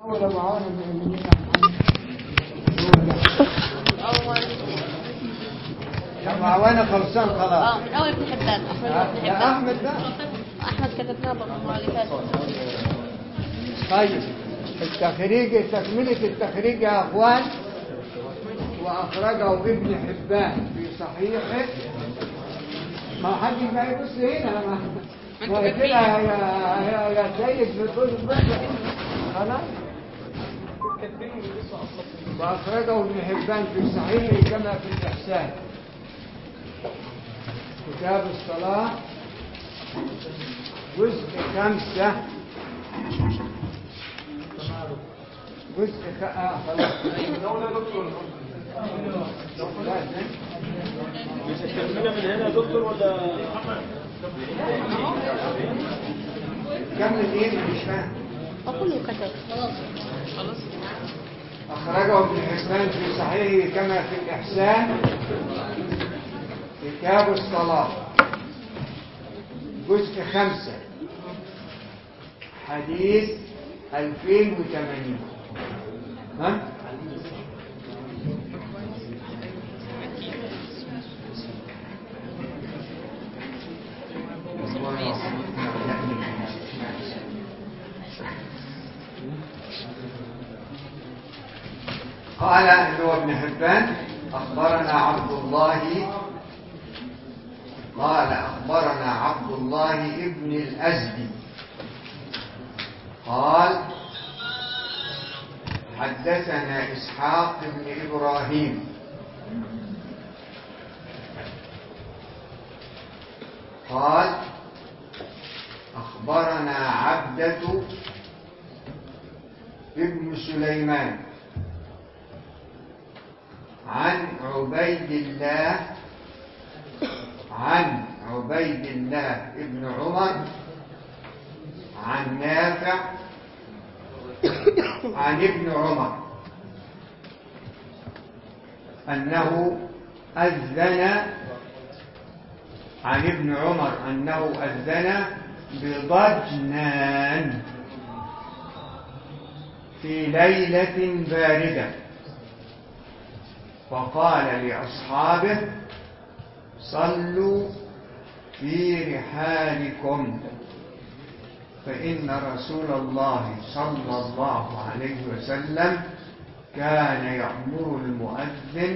أول أبو عون من أبو عوانة خلصان خلاص اه من اول ابن حبان اخرج ابن يا حبان أحمد بقى احمد كتبناه بالمره اللي فاتت طيب التخريج تكملة التخريج يا أخوان وأخرجه ابن حبان في صحيحه ما حد ما يبص هنا ما ما قلت لها يا يا يا سيد في طول البحر خلاص وأخرجه ابن حبان في صحيحه كما في الإحسان كتاب الصلاة جزء خمسة جزء خ... آه خلاص لازم. مش هتكملها من هنا يا دكتور ولا كمل ايه مش فاهم وكله كتب أخرجه ابن حبان في صحيحه كما في الإحسان كتاب الصلاة جزء خمسة حديث 2080 ها؟ قال اللي هو ابن حبان أخبرنا عبد الله قال أخبرنا عبد الله ابن الأزدي قال حدثنا إسحاق بن إبراهيم قال أخبرنا عبدة ابن سليمان عن عبيد الله عن عبيد الله ابن عمر عن نافع عن ابن عمر أنه أذن عن ابن عمر أنه أذن بضجنان في ليلة باردة فقال لأصحابه صلوا في رحالكم فإن رسول الله صلى الله عليه وسلم كان يأمر المؤذن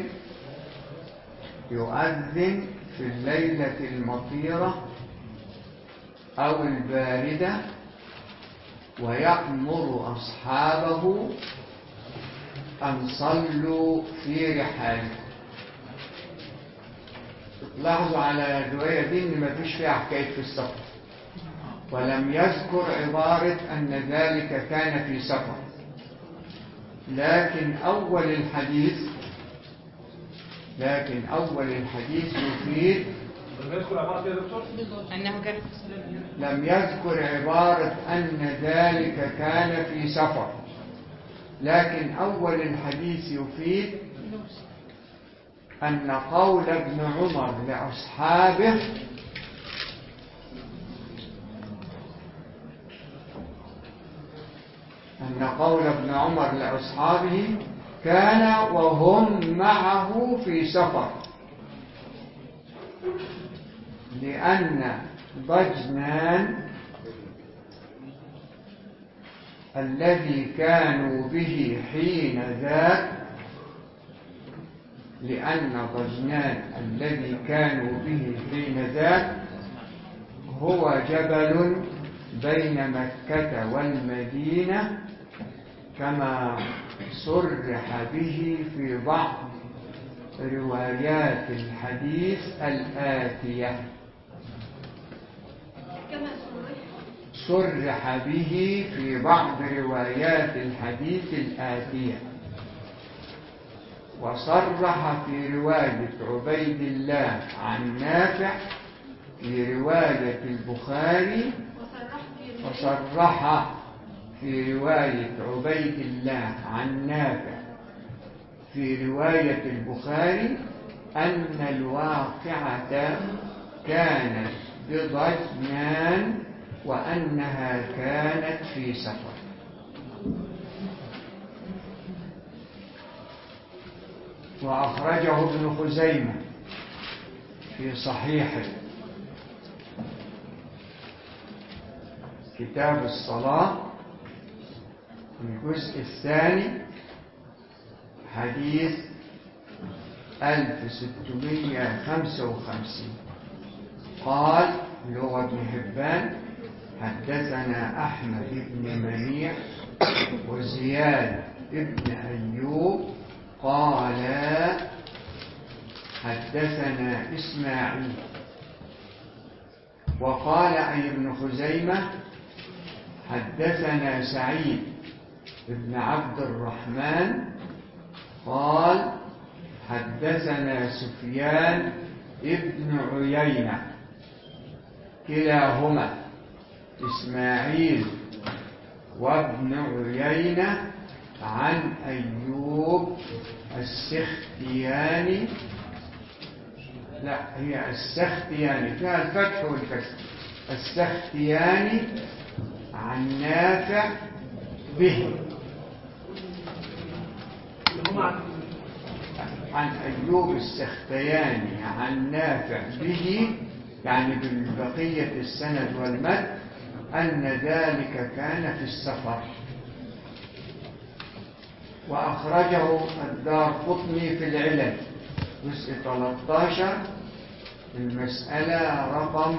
يؤذن في الليلة المطيرة أو الباردة ويأمر أصحابه أن صلوا في رحالكم لاحظوا على الرواية دي إن مفيش فيها حكاية في السفر ولم يذكر عبارة أن ذلك كان في سفر لكن أول الحديث لكن أول الحديث يفيد لما يدخل عبارة كده يا دكتور انه كان لم يذكر عبارة أن ذلك كان في سفر لكن أول الحديث يفيد أن قول ابن عمر لأصحابه أن قول ابن عمر لأصحابه كان وهم معه في سفر لأن ضجنان الذي كانوا به حين ذاك لأن ضجنان الذي كانوا به حين ذاك هو جبل بين مكة والمدينة كما صرح به في بعض روايات الحديث الآتية صرح به في بعض روايات الحديث الآتية وصرح في رواية عبيد الله عن نافع في رواية البخاري وصرح في رواية عبيد الله عن نافع في رواية البخاري أن الواقعة كانت بضجنان وأنها كانت في سفر وأخرجه ابن خزيمة في صحيحه كتاب الصلاة الجزء الثاني حديث 1655 قال لغة ابن حبان حدثنا أحمد بن منيع وزياد بن أيوب قال حدثنا إسماعيل وقال أي ابن خزيمة حدثنا سعيد بن عبد الرحمن قال حدثنا سفيان ابن عيينة كلاهما إسماعيل وابن عيينة عن أيوب السختياني لا هي السختياني فيها الفتح والكسر السختياني عن نافع به عن أيوب السختياني عن نافع به يعني بالبقية السند والمد أن ذلك كان في السفر وأخرجه الدار قطني في العلل جزء 13 المسألة رقم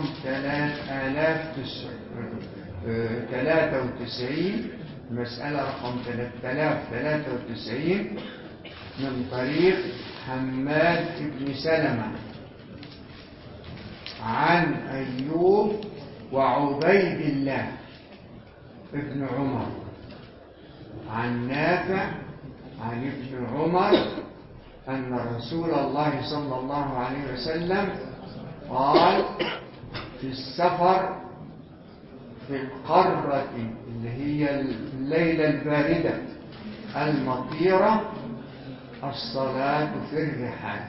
3093 المسألة رقم 3093 من طريق حماد بن سلمة عن أيوب وعبيد الله ابن عمر عن نافع عن ابن عمر أن رسول الله صلى الله عليه وسلم قال في السفر في القرة اللي هي الليلة الباردة المطيرة الصلاة في الرحال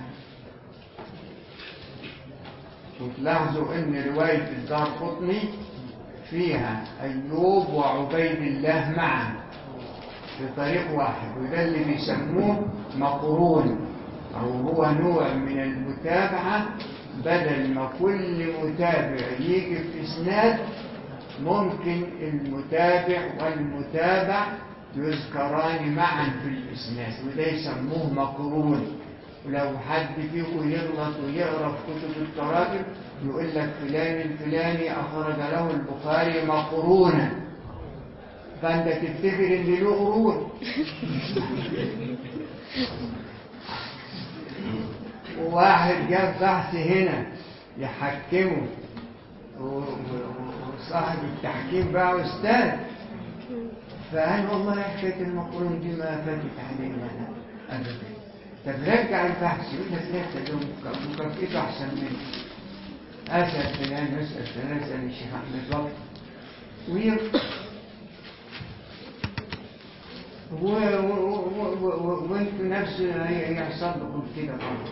وتلاحظوا ان رواية الدار قطني فيها أيوب وعبيد الله معا في طريق واحد وده اللي بيسموه مقرون أو هو نوع من المتابعة بدل ما كل متابع يجي في إسناد ممكن المتابع والمتابع يذكران معا في الإسناد وده يسموه مقرون ولو حد فيكم يغلط ويقرا في كتب التراجم يقول لك فلان الفلاني أخرج له البخاري مقرونا فأنت تفتكر إن له قرون وواحد جاب بحث هنا يحكمه وصاحب التحكيم بقى أستاذ فقال والله حكاية المقرون دي ما فاتت علينا أبدا طب رجع البحث يقول لك لا تدوم مكافئته أحسن منه أسأل فلان أسأل فلان أسأل الشيخ أحمد وقت وير وانتوا نفس يحصل لكم كده برضه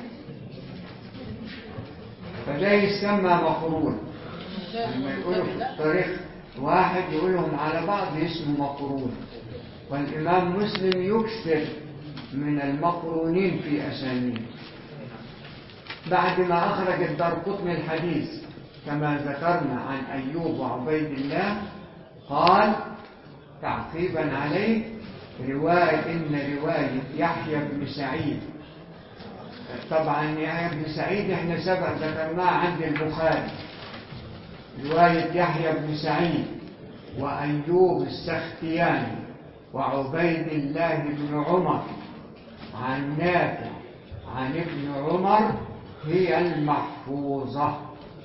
فده يسمى مقرون لما يقولوا في الطريق واحد يقولهم على بعض اسمه مقرون والإمام مسلم يكثر من المقرونين في أسانيد بعد ما أخرج الدرقطني الحديث كما ذكرنا عن أيوب وعبيد الله قال تعقيبا عليه رواية إن رواية يحيى بن سعيد طبعا يحيى بن سعيد احنا سبق ذكرناه عند البخاري رواية يحيى بن سعيد وأيوب السختياني وعبيد الله بن عمر عن نافع عن ابن عمر هي المحفوظة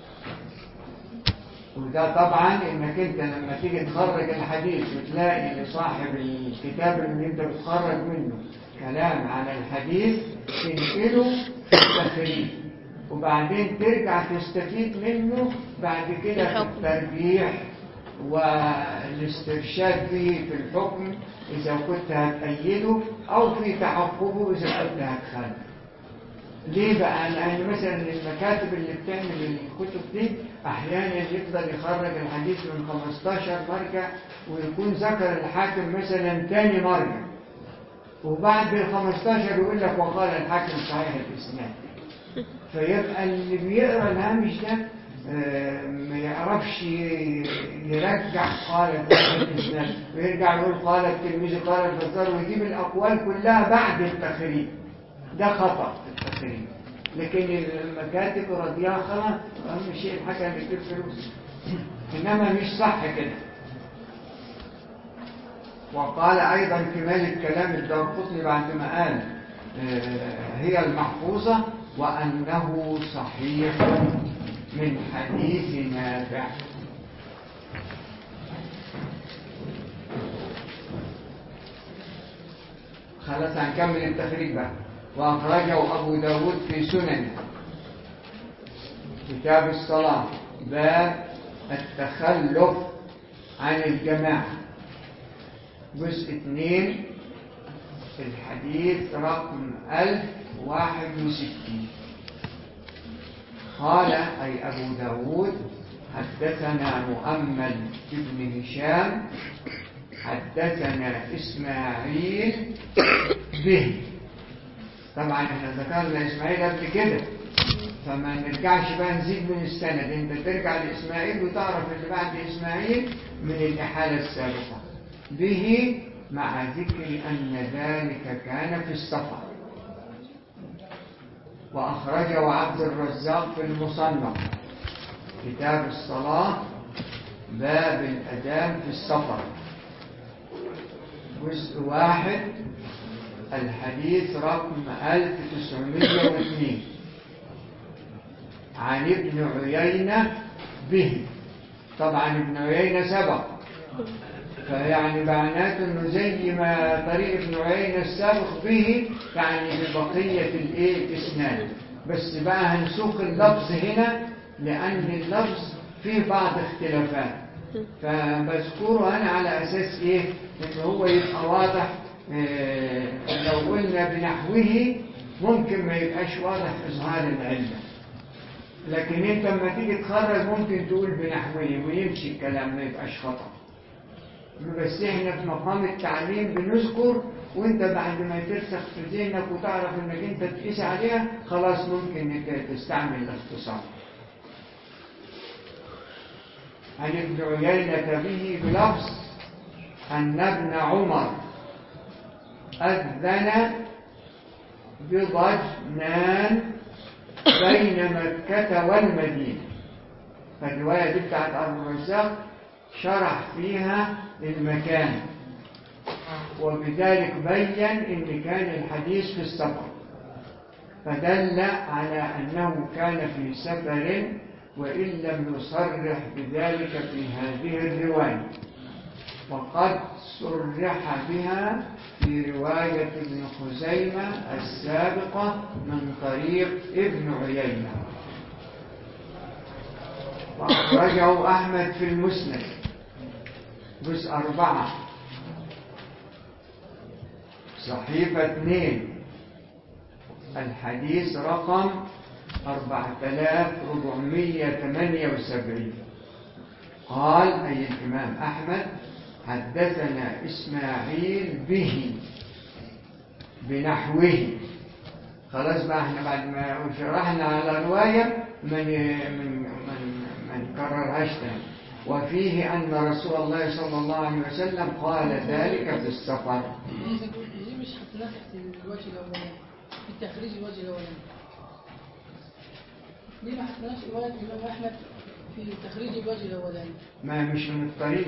وده طبعا انك انت لما تيجي تخرج الحديث وتلاقي لصاحب الكتاب اللي انت بتخرج منه كلام على الحديث تنقله تخريج وبعدين ترجع تستفيد منه بعد كده في الترجيح والاسترشاد فيه في الحكم إذا كنت هتأيده أو في تحققه إذا كنت هتخالف ليه بقى؟ لأن مثلا المكاتب اللي بتعمل الكتب دي أحيانا يقدر يخرج الحديث من 15 مرجع ويكون ذكر الحاكم مثلا تاني مرجع وبعد ال 15 يقول لك وقال الحاكم صحيح الاسناد فيبقى اللي بيقرا الهامش ده آه، ما يعرفش ي- يرجع قال صحيح الاسناد ويرجع يقول قال الترمذي قال البزار ويجيب الاقوال كلها بعد التخريج ده خطا في التخريج لكن المكاتب رضيها خلاص اهم شيء الحاجه اللي تجيب فلوس انما مش صح كده وقال أيضا في مالك كلام الدارقطني بعد ما قال آه، هي المحفوظة وأنه صحيح من حديث نافع خلاص هنكمل التخريج بقى وأخرجه أبو داود في سننه كتاب الصلاة باب التخلف عن الجماعة جزء اثنين الحديث رقم 1061 قال أي أبو داود حدثنا مؤمل بن هشام حدثنا إسماعيل به طبعا احنا ذكرنا إسماعيل قبل كده فما نرجعش بقى نزيد من السند انت ترجع لإسماعيل وتعرف اللي بعد إسماعيل من الإحالة السابقة به مع ذكر أن ذلك كان في السفر وأخرجه عبد الرزاق في المصنف كتاب الصلاة باب الأذان في السفر جزء واحد الحديث رقم 1902 عن ابن عيينة به طبعا ابن عيينة سبق فيعني معناته انه زي ما طريق ابن عيينة السابق به يعني ببقية الايه الاسناد بس بقى هنسوق اللفظ هنا لان اللفظ فيه بعض اختلافات فبذكره انا على اساس ايه ان هو يبقى واضح إيه لو قلنا بنحوه ممكن ما يبقاش واضح اظهار العله لكن انت لما تيجي تخرج ممكن تقول بنحوه ويمشي الكلام ما يبقاش خطأ بس احنا في مقام التعليم بنذكر وانت بعد ما ترسخ في ذهنك وتعرف انك انت تقيس عليها خلاص ممكن انك تستعمل الاختصار عن ابن عيينة به بلفظ أن ابن عمر أذن بضجنان بين مكة والمدينة فالرواية دي بتاعت أبو الرزاق شرح فيها المكان وبذلك بين ان كان الحديث في السفر فدل على انه كان في سفر وان لم يصرح بذلك في هذه الروايه وقد صرح بها في روايه ابن خزيمه السابقه من طريق ابن عيينه وأخرجه أحمد في المسند جزء أربعة صحيفة اثنين الحديث رقم أربعة آلاف ربعمية ثمانية وسبعين قال أي الإمام أحمد حدثنا إسماعيل به بنحوه خلاص بقى احنا بعد ما شرحنا على رواية من من من ما نكررهاش تاني وفيه أن رسول الله صلى الله عليه وسلم قال ذلك في السفر ليه مش حطيناها تحت الوجه الاولاني في تخريج الوجه الاولاني ليه ما حطيناش روايه الامام احمد في تخريج الوجه الاولاني ما مش من الطريق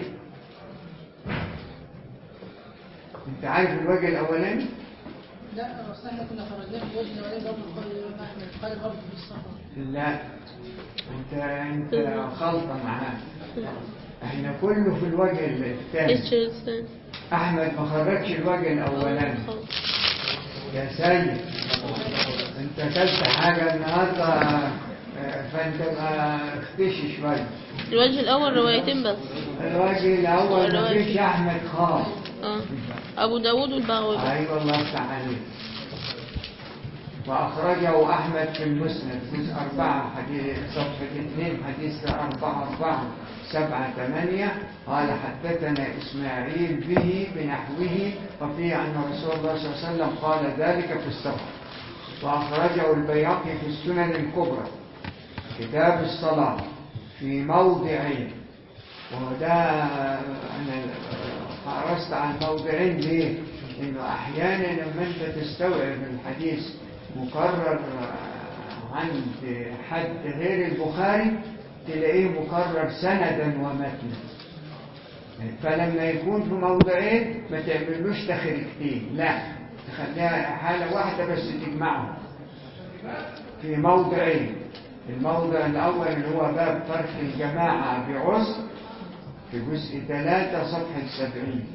انت عارف الوجه الأولاني لا اصل احنا كنا خرجناه في الوجه الاولاني برضه قال الامام احمد قال برضه في السفر لا انت انت خلطة معاه احنا كله في الوجه الثاني ايش الثاني؟ احمد ما خرجش الوجه الاولاني يا سيد انت اكلت حاجه النهارده آه، فانت ما اختشي شويه الوجه الأول روايتين بس الوجه الاول ما فيش احمد خالص اه أبو داود والبغوي ايوه الله يفتح عليك وأخرجه أحمد في المسند جزء أربعة حديث صفحة اثنين حديث أربعة أربعة سبعة ثمانية قال حدثنا إسماعيل به بنحوه وفيه أن رسول الله صلى الله عليه وسلم قال ذلك في السفر وأخرجه البيهقي في السنن الكبرى كتاب الصلاة في موضعين وده أنا حرصت على الموضعين ليه؟ إنه أحيانا لما أنت تستوعب الحديث مكرر عند حد غير البخاري تلاقيه مكرر سندا ومتنا فلما يكون في موضعين ما تعملوش تخريجتين لا تخليها حالة واحدة بس تجمعهم في موضعين الموضع الأول اللي هو باب ترك الجماعة بعسر في جزء ثلاثة صفحة سبعين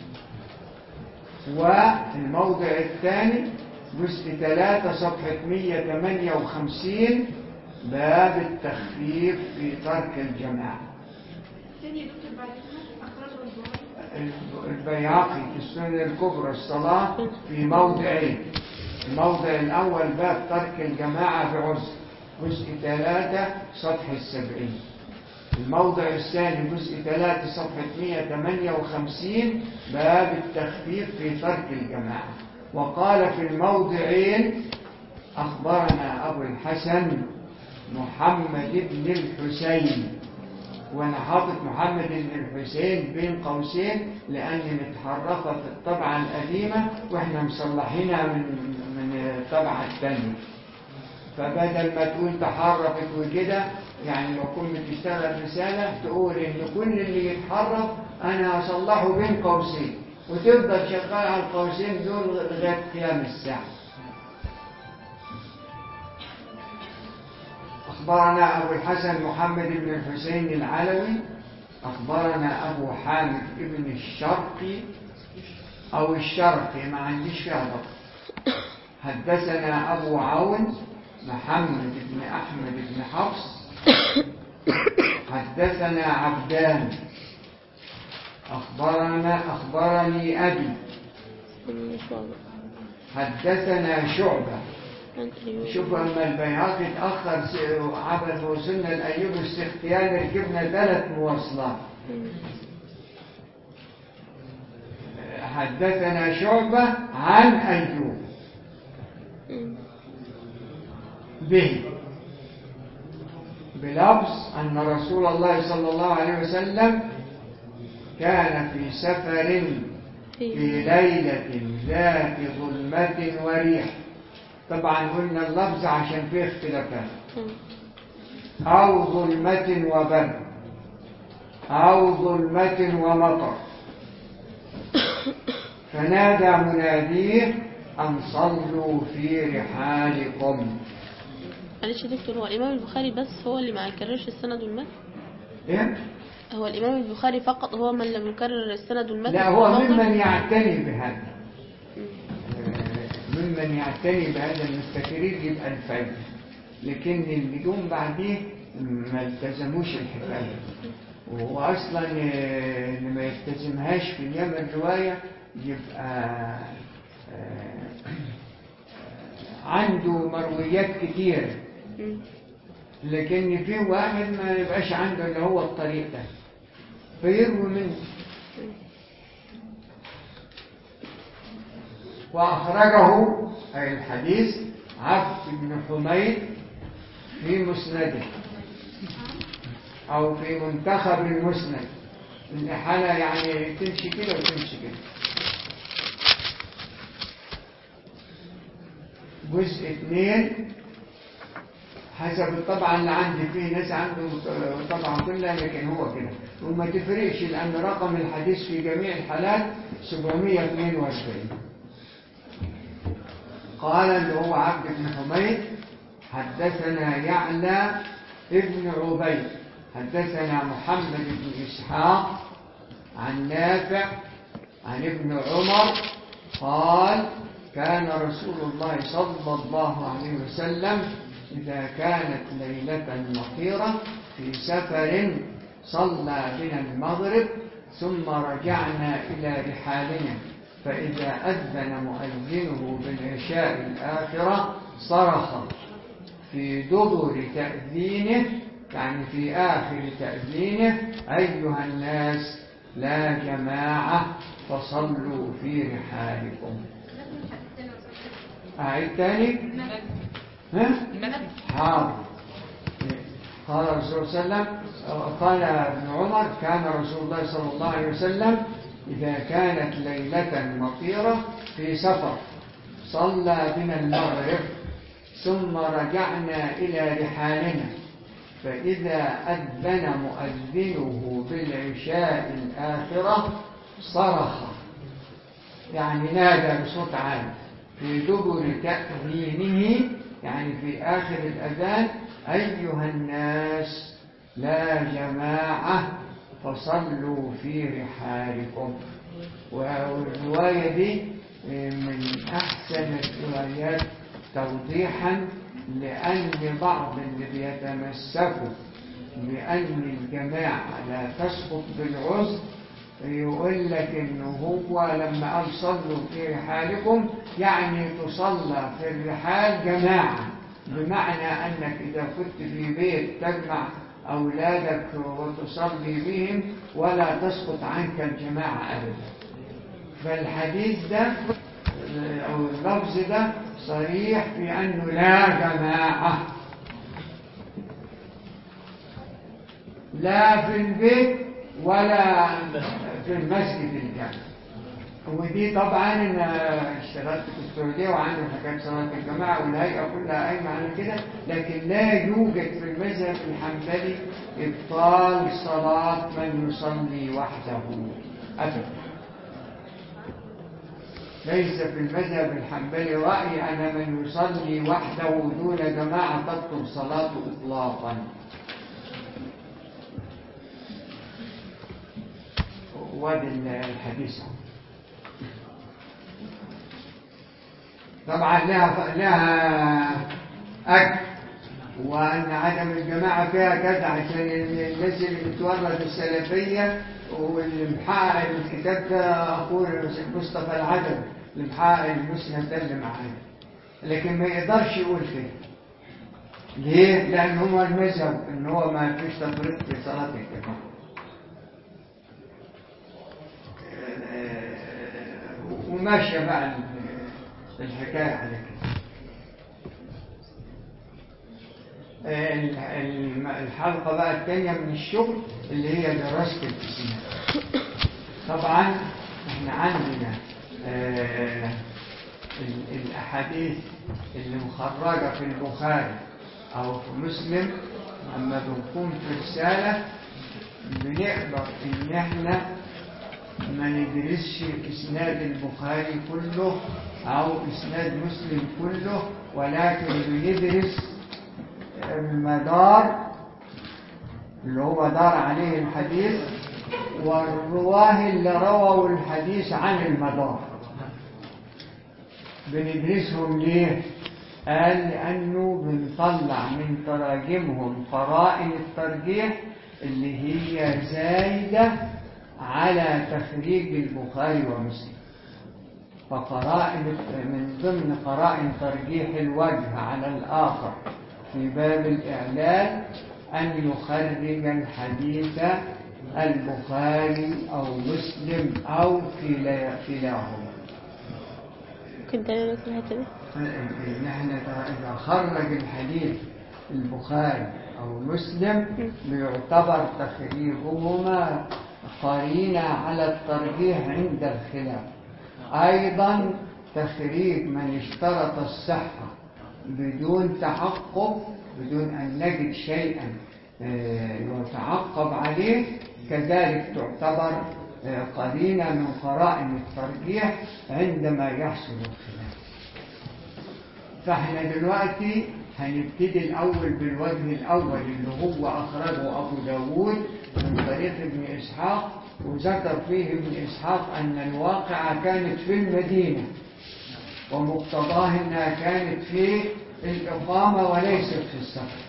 والموضع الثاني جزء ثلاثة صفحة 158 باب التخفيف في ترك الجماعة تاني يا دكتور بعد كده أخرجه البخاري البياقي في السنن الكبرى الصلاة في موضعين الموضع الأول باب ترك الجماعة بعذر جزء ثلاثة صفحة السبعين الموضع الثاني جزء ثلاثة صفحة 158 باب التخفيف في ترك الجماعة وقال في الموضعين أخبرنا أبو الحسن محمد بن الحسين وانا حاطط محمد بن الحسين بين قوسين لاني متحرفه في الطبعه القديمه واحنا مصلحينها من من الطبعه الثانيه فبدل ما تقول تحرفت وكده يعني لو كنت بتشتغل رساله تقول ان كل اللي يتحرف انا هصلحه بين قوسين وتفضل شغال على القوسين دول لغايه قيام الساعه أخبرنا أبو الحسن محمد بن الحسين العلوي أخبرنا أبو حامد بن الشرقي أو الشرقي ما عنديش فيها ضبط حدثنا أبو عون محمد بن أحمد بن حفص حدثنا عبدان أخبرنا أخبرني أبي مش واضح حدثنا شعبة أنت اللي شوفوا أما البيهقي اتأخر س- عبد وصلنا لأيوب السختياني ركبنا ثلاث مواصلات حدثنا شعبة عن أيوب به بلفظ أن رسول الله صلى الله عليه وسلم كان في سفر في ليلة ذات ظلمة وريح طبعا قلنا اللفظ عشان فيه اختلافات أو ظلمة وبرد أو ظلمة ومطر فنادى مناديه أن صلوا في رحالكم معلش يا دكتور هو الإمام البخاري بس هو اللي ما يكررش السند والمتن إيه؟ هو الإمام البخاري فقط هو من لم يكرر السند والمتن لا في هو الموضع؟ ممن يعتني بهذا ممن يعتني بهذا المستكرير يبقى الفايدة لكن اللي جم بعديه ما التزموش الحكاية وأصلا آه، اللي ما يلتزمهاش في اليوم الرواية يبقى آه، عنده مرويات كتير مم. لكن في واحد ما يبقاش عنده اللي هو الطريق ده فيروي منه وأخرجه أي الحديث عبد بن حميد في مسنده أو في منتخب المسند الإحالة يعني تمشي كده وتمشي كده جزء اثنين حسب الطبعة اللي عندي فيه ناس عنده طبعا كلها لكن هو كده وما تفرقش لأن رقم الحديث في جميع الحالات 742 قال اللي هو عبد بن حميد حدثنا يعلى ابن عبيد حدثنا محمد بن إسحاق عن نافع عن ابن عمر قال كان رسول الله صلى الله عليه وسلم إذا كانت ليلة مطيرة في سفر صلى بنا المغرب ثم رجعنا إلى رحالنا فإذا أذن مؤذنه بالعشاء الآخرة صرخ في دبر تأذينه يعني في آخر تأذينه أيها الناس لا جماعة فصلوا في رحالكم أعيد تاني ها؟ حاضر قال الرسول صلى الله عليه وسلم قال ابن عمر كان رسول الله صلى الله عليه وسلم إذا كانت ليلة مطيرة في سفر صلى بنا المغرب ثم رجعنا إلى رحالنا فإذا أذن مؤذنه بالعشاء الآخرة صرخ يعني نادى بصوت عالي في دبر تأذينه يعني في آخر الأذان أيها الناس لا جماعة فصلوا في رحالكم والرواية دي من أحسن الروايات توضيحا لأن بعض اللي بيتمسكوا بأن الجماعة لا تسقط بالعذر يقول لك إنه هو لما قال صلوا في رحالكم يعني تصلى في الرحال جماعة بمعنى أنك إذا كنت في بيت تجمع أولادك وتصلي بهم ولا تسقط عنك الجماعة أبدا فالحديث ده أو اللفظ ده صريح في أنه لا جماعة لا في البيت ولا في المسجد الجامع ودي طبعا انا اشتغلت في السعوديه وعندي حكايه صلاه الجماعه والهيئه كلها قايمه على كده لكن لا يوجد في المذهب الحنبلي ابطال صلاه من يصلي وحده ابدا ليس في المذهب الحنبلي راي ان من يصلي وحده دون جماعه تبطل صلاته اطلاقا وادي الحديث طبعا لها لها أجر وأن عدم الجماعة فيها كذا عشان الناس اللي بتورد السلفية واللي محقق الكتاب ده أخوه مصطفى العدم اللي محقق المسند ده اللي معانا لكن ما يقدرش يقول كده ليه؟ لأن هو المذهب إن هو ما فيش تفريط في صلاة الجماعة وماشية بقى الحكاية على كده الحلقة بقى الثانية من الشغل اللي هي دراسة الإسلام طبعا احنا عندنا آه الأحاديث اللي مخرجة في البخاري أو في مسلم أما بنكون في رسالة بنقدر إن احنا ما ندرسش إسناد البخاري كله أو إسناد مسلم كله ولكن بندرس المدار اللي هو دار عليه الحديث والرواه اللي رووا الحديث عن المدار بندرسهم ليه؟ قال لأنه بنطلع من تراجمهم قرائن الترجيح اللي هي زايدة على تخريج البخاري ومسلم فقرائن من ضمن قرائن ترجيح الوجه على الآخر في باب الإعلال أن يخرج الحديث البخاري أو مسلم أو كلاهما ممكن تاني نفس الحتة دي نحن إذا خرج الحديث البخاري أو مسلم بيعتبر تخريجهما قرينة على الترجيح عند الخلاف أيضا تخريج من اشترط الصحة بدون تعقب بدون أن نجد شيئا يتعقب عليه كذلك تعتبر قرينة من قرائن الترجيح عندما يحصل الخلاف فاحنا دلوقتي هنبتدي الأول بالوجه الأول اللي هو أخرجه أبو داود من طريق ابن إسحاق وذكر فيه ابن إسحاق أن الواقعة كانت في المدينة ومقتضاه أنها كانت في الإقامة وليست في السفر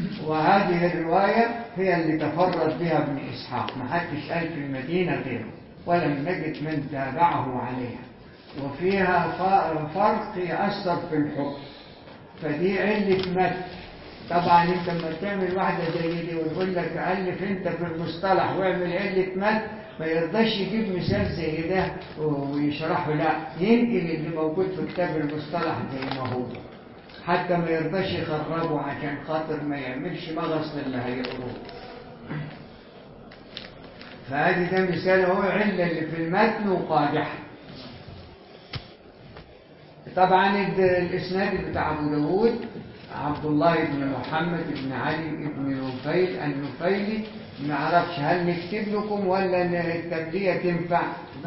وهذه الرواية هي اللي تفرد بها ابن إسحاق ما حدش قال في المدينة غيره ولم نجد من تابعه عليها وفيها ف- فرق يأثر في الحكم فدي علة مد طبعا انت لما تعمل واحدة زي دي ويقول لك ألف انت في المصطلح واعمل علة مد ما يرضاش يجيب مثال زي ده ويشرحه لا ينقل اللي موجود في كتاب المصطلح زي ما هو حتى ما يرضاش يخربه عشان خاطر ما يعملش مغص للي هيقروه فهذه ده مثال هو علة اللي في المتن وقادحة طبعا ال- الاسناد بتاع ابو داود عبد الله بن محمد بن علي بن نفيل النفيلي ما اعرفش هل نكتب لكم ولا إن التبليه تنفع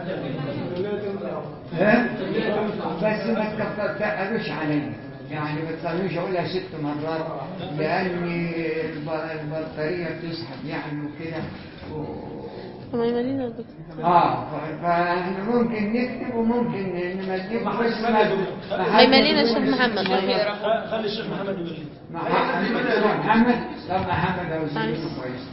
ها؟ بس ما تكف- تقلوش عليا يعني ما تخلوش اقولها ست مرات لان الب- البطاريه بتسحب يعني وكده و- هما يملينا يا دكتور اه ف- فاحنا ممكن نكتب وممكن نمليه ما بس حدش ما ملي يا دكتور. ما حدش هيملينا يقول الشيخ محمد الشيخ هيقرا. خلي الشيخ محمد يبلغ ما حد- محمد طب محمد او زيد كويس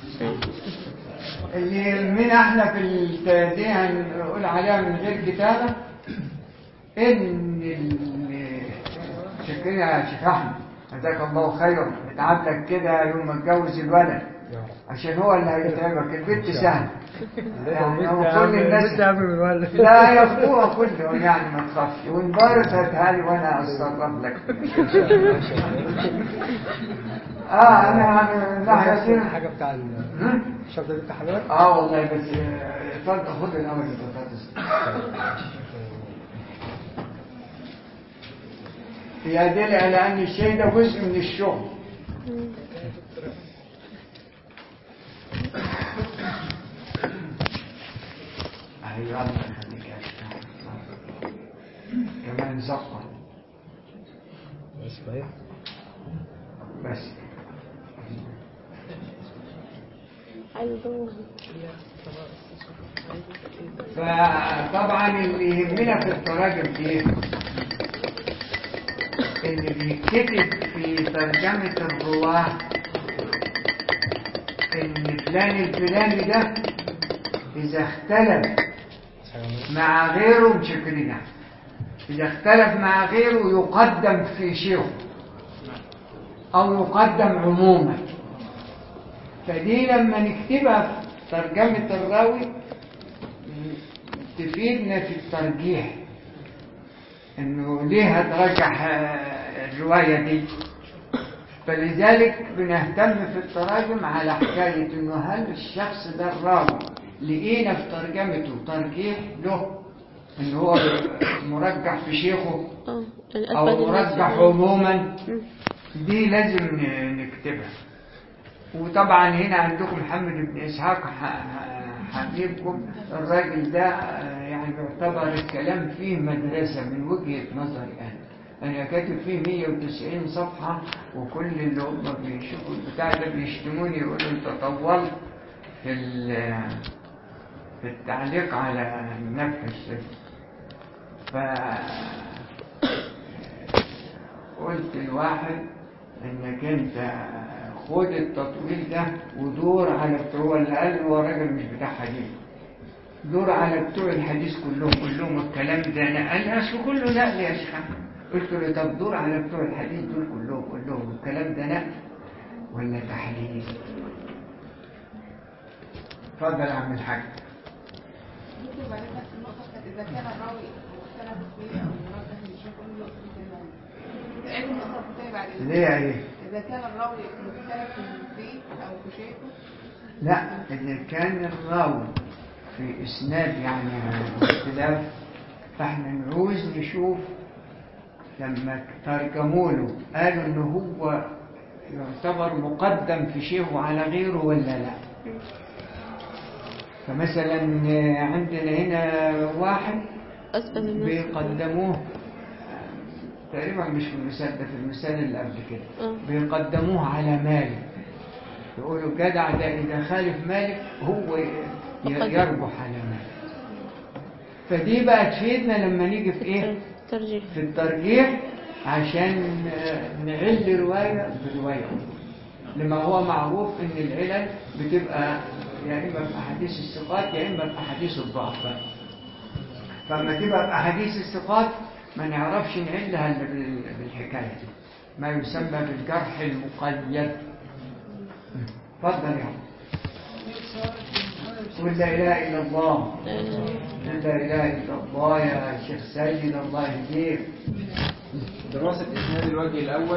اللي من احنا في الت- دي هنقول عليها من غير كتابه ان ال- شكرا يا شيخ احمد جزاك الله خيرا اتعب لك كده يوم ما تجوز الولد عشان هو اللي هيتعبك البنت سهل يعني هو كل الناس لا ياخدوها كلهم يعني ما تخافش وانبارت هاتها لي وانا اتصرف لك اه انا من ناحيه كده حاجه بتاع ال- هم؟ الشرطه دي بتاع حضرتك اه والله بس آه، اتفضل خد الاول البطاطس يدل على ان الشيء ده جزء من الشغل ايوه الله يخليك يا شيخ. كمان زقه بس كويس بس عايز ادور فطبعا اللي يهمنا في التراجم ايه اللي بيتكتب في ترجمة الرواة ان فلان الفلاني ده اذا اختلف مع غيره مشكلين اذا اختلف مع غيره يقدم في شيخه او يقدم عموما فدي لما نكتبها في ترجمة الراوي تفيدنا في الترجيح انه ليه هترجح آه، الرواية دي فلذلك بنهتم في التراجم على حكاية انه هل الشخص ده الراوي لقينا في ترجمته ترجيح له ان هو مرجح في شيخه اه او الأثبت الناس مرجح يعني. عموما مم. دي لازم ن- نكتبها وطبعا هنا عندكم محمد بن اسحاق ح- ح- حبيبكم الراجل ده آه، يعني يعتبر الكلام فيه مدرسة من وجهة نظري أنا أنا كاتب فيه 190 صفحة وكل اللي هم بيشوفوا البتاع ده بيشتموني يقولوا أنت طولت في ال- في التعليق على النفس ف قلت لواحد انك انت خد التطويل ده ودور على بتوع هو اللي قال هو راجل مش بتاع حديث دور على بتوع الحديث كلهم قول لهم الكلام ده انا قال لي اصل كله نقل يا شيخ أحمد. قلت له طب دور على بتوع الحديث دول كلهم قول لهم الكلام ده نقل ولا تحليل اتفضل يا عم الحاج ممكن بعدين نفس النقطة بتاعت إذا كان الراوي مختلف فيه أو مرجح للشيخ كل نقطة كده عيد النقطة بتاعي بعدين ليه ايه إذا كان الراوي مختلف فيه أو في شيخه لا إذا كان الراوي في إسناد يعني اختلاف فاحنا نعوز نشوف لما ترجموا له قالوا إن هو يعتبر مقدم في شيخه على غيره ولا لا فمثلا عندنا هنا واحد أثبت الناس بيقدموه تقريبا مش في المثال ده في المثال اللي قبل كده آه. بيقدموه على مالك يقولوا الجدع ده إذا خالف مالك هو ي- مقدم. يربح على مالك فدي بقى تفيدنا لما نيجي في ايه ترجيح في الترجيح عشان آه، نعل رواية برواية لما هو معروف ان العلل بتبقى يا إما في أحاديث الثقات يا إما في أحاديث الضعفاء فلما تبقى في أحاديث الثقات ما نعرفش نعلها إلا بال- بالحكاية دي ما يسمى بالجرح المقيد اتفضل يا عم قل لا إله إلا الله لا إله إلا الله يا شيخ سيد الله يهديك دراسة إسناد الوجه الأول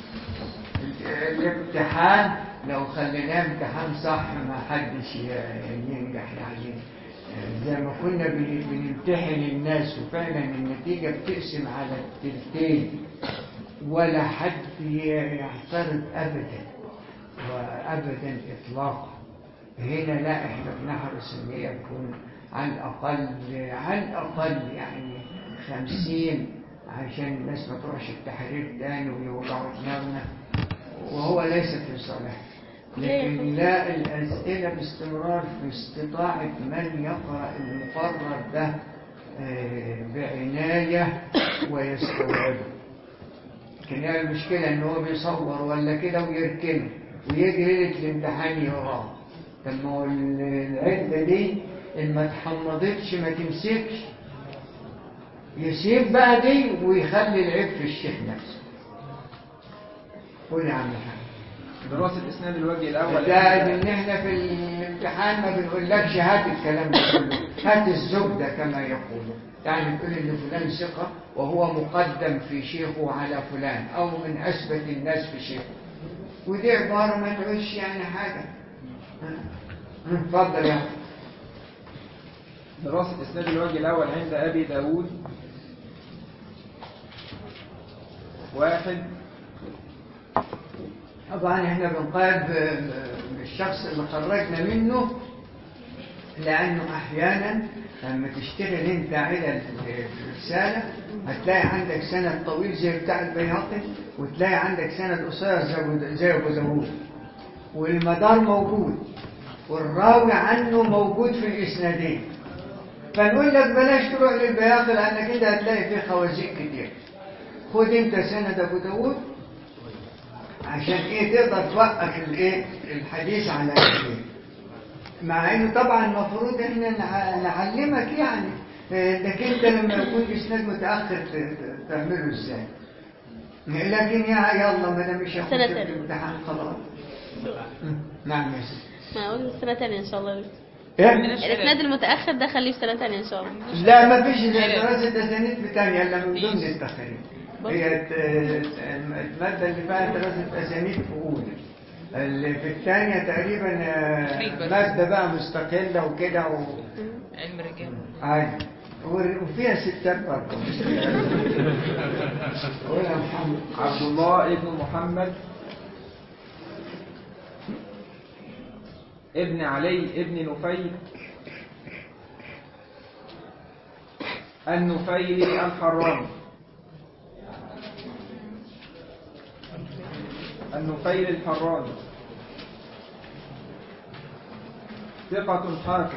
الامتحان لو خليناه امتحان صح ما حدش ي- ينجح يعني زي ما كنا بن- بنمتحن الناس وفعلا النتيجة بتقسم على التلتين ولا حد ي- يعترض أبدا وأبدا إطلاقا هنا لا احنا بنحرص ان هي تكون على الأقل على الأقل يعني خمسين عشان الناس ما تروحش التحرير تاني ويوجعوا دماغنا وهو ليس في صالح لكن لا الأسئلة باستمرار في استطاعة من يقرأ المقرر ده آه، بعناية ويستوعبه لكن هي المشكلة إن هو بيصور ولا كده ويركنه ويجي ليلة الامتحان يقراه طب ما هو العدة دي إن ما اتحمضتش ما تمسكش يسيب بقى دي ويخلي العيب في الشيخ نفسه قول يا عم الحاج دراسة إسناد الوجه الأول زائد ان احنا في الامتحان ما بنقولكش هات الكلام ده كله هات الزبدة كما يقولون يعني تقول ان فلان ثقة وهو مقدم في شيخه على فلان او من اثبت الناس في شيخه ودي عبارة ما تعيش يعني حاجة اتفضل يا أخي. دراسة إسناد الوجه الأول عند أبي داود واحد طبعا احنا بنقارن ب- بالشخص اللي خرجنا منه لانه احيانا لما تشتغل انت على الرساله هتلاقي عندك سند طويل زي بتاع البياقي وتلاقي عندك سند قصير زي أبو- زي ابو داوود والمدار موجود والراوي عنه موجود في الاسنادين فنقول لك بلاش تروح للبياقي لانك كده هتلاقي فيه خوازيق كتير خد انت سند ابو داوود عشان ايه تقدر توقف الايه الحديث على ايه مع انه طبعا المفروض احنا نع- نعلمك يعني إيه، انك انت لما يكون اسناد متاخر ت- ت- تعمله ازاي لكن يا يلا ما انا مش هاخد سنة في تانية. الامتحان خلاص نعم يا سيدي ما اقول سنة تانية ان شاء الله ايه الاسناد المتأخر ده خليه في سنة تانية ان شاء الله لا ما فيش دراسة أسانيد في تانية إلا من ضمن التخريج هي ت- المادة اللي فيها دراسة أسانيد في أولى اللي في الثانية تقريبا آه، مادة بقى مستقلة وكده و... علم الرجال أيوة. ور- وفيها ستات برضه قول يا محمد عبد الله ابن محمد ابن علي ابن نفيل النفيلي الحراني النفيل الحراني ثقة حافظ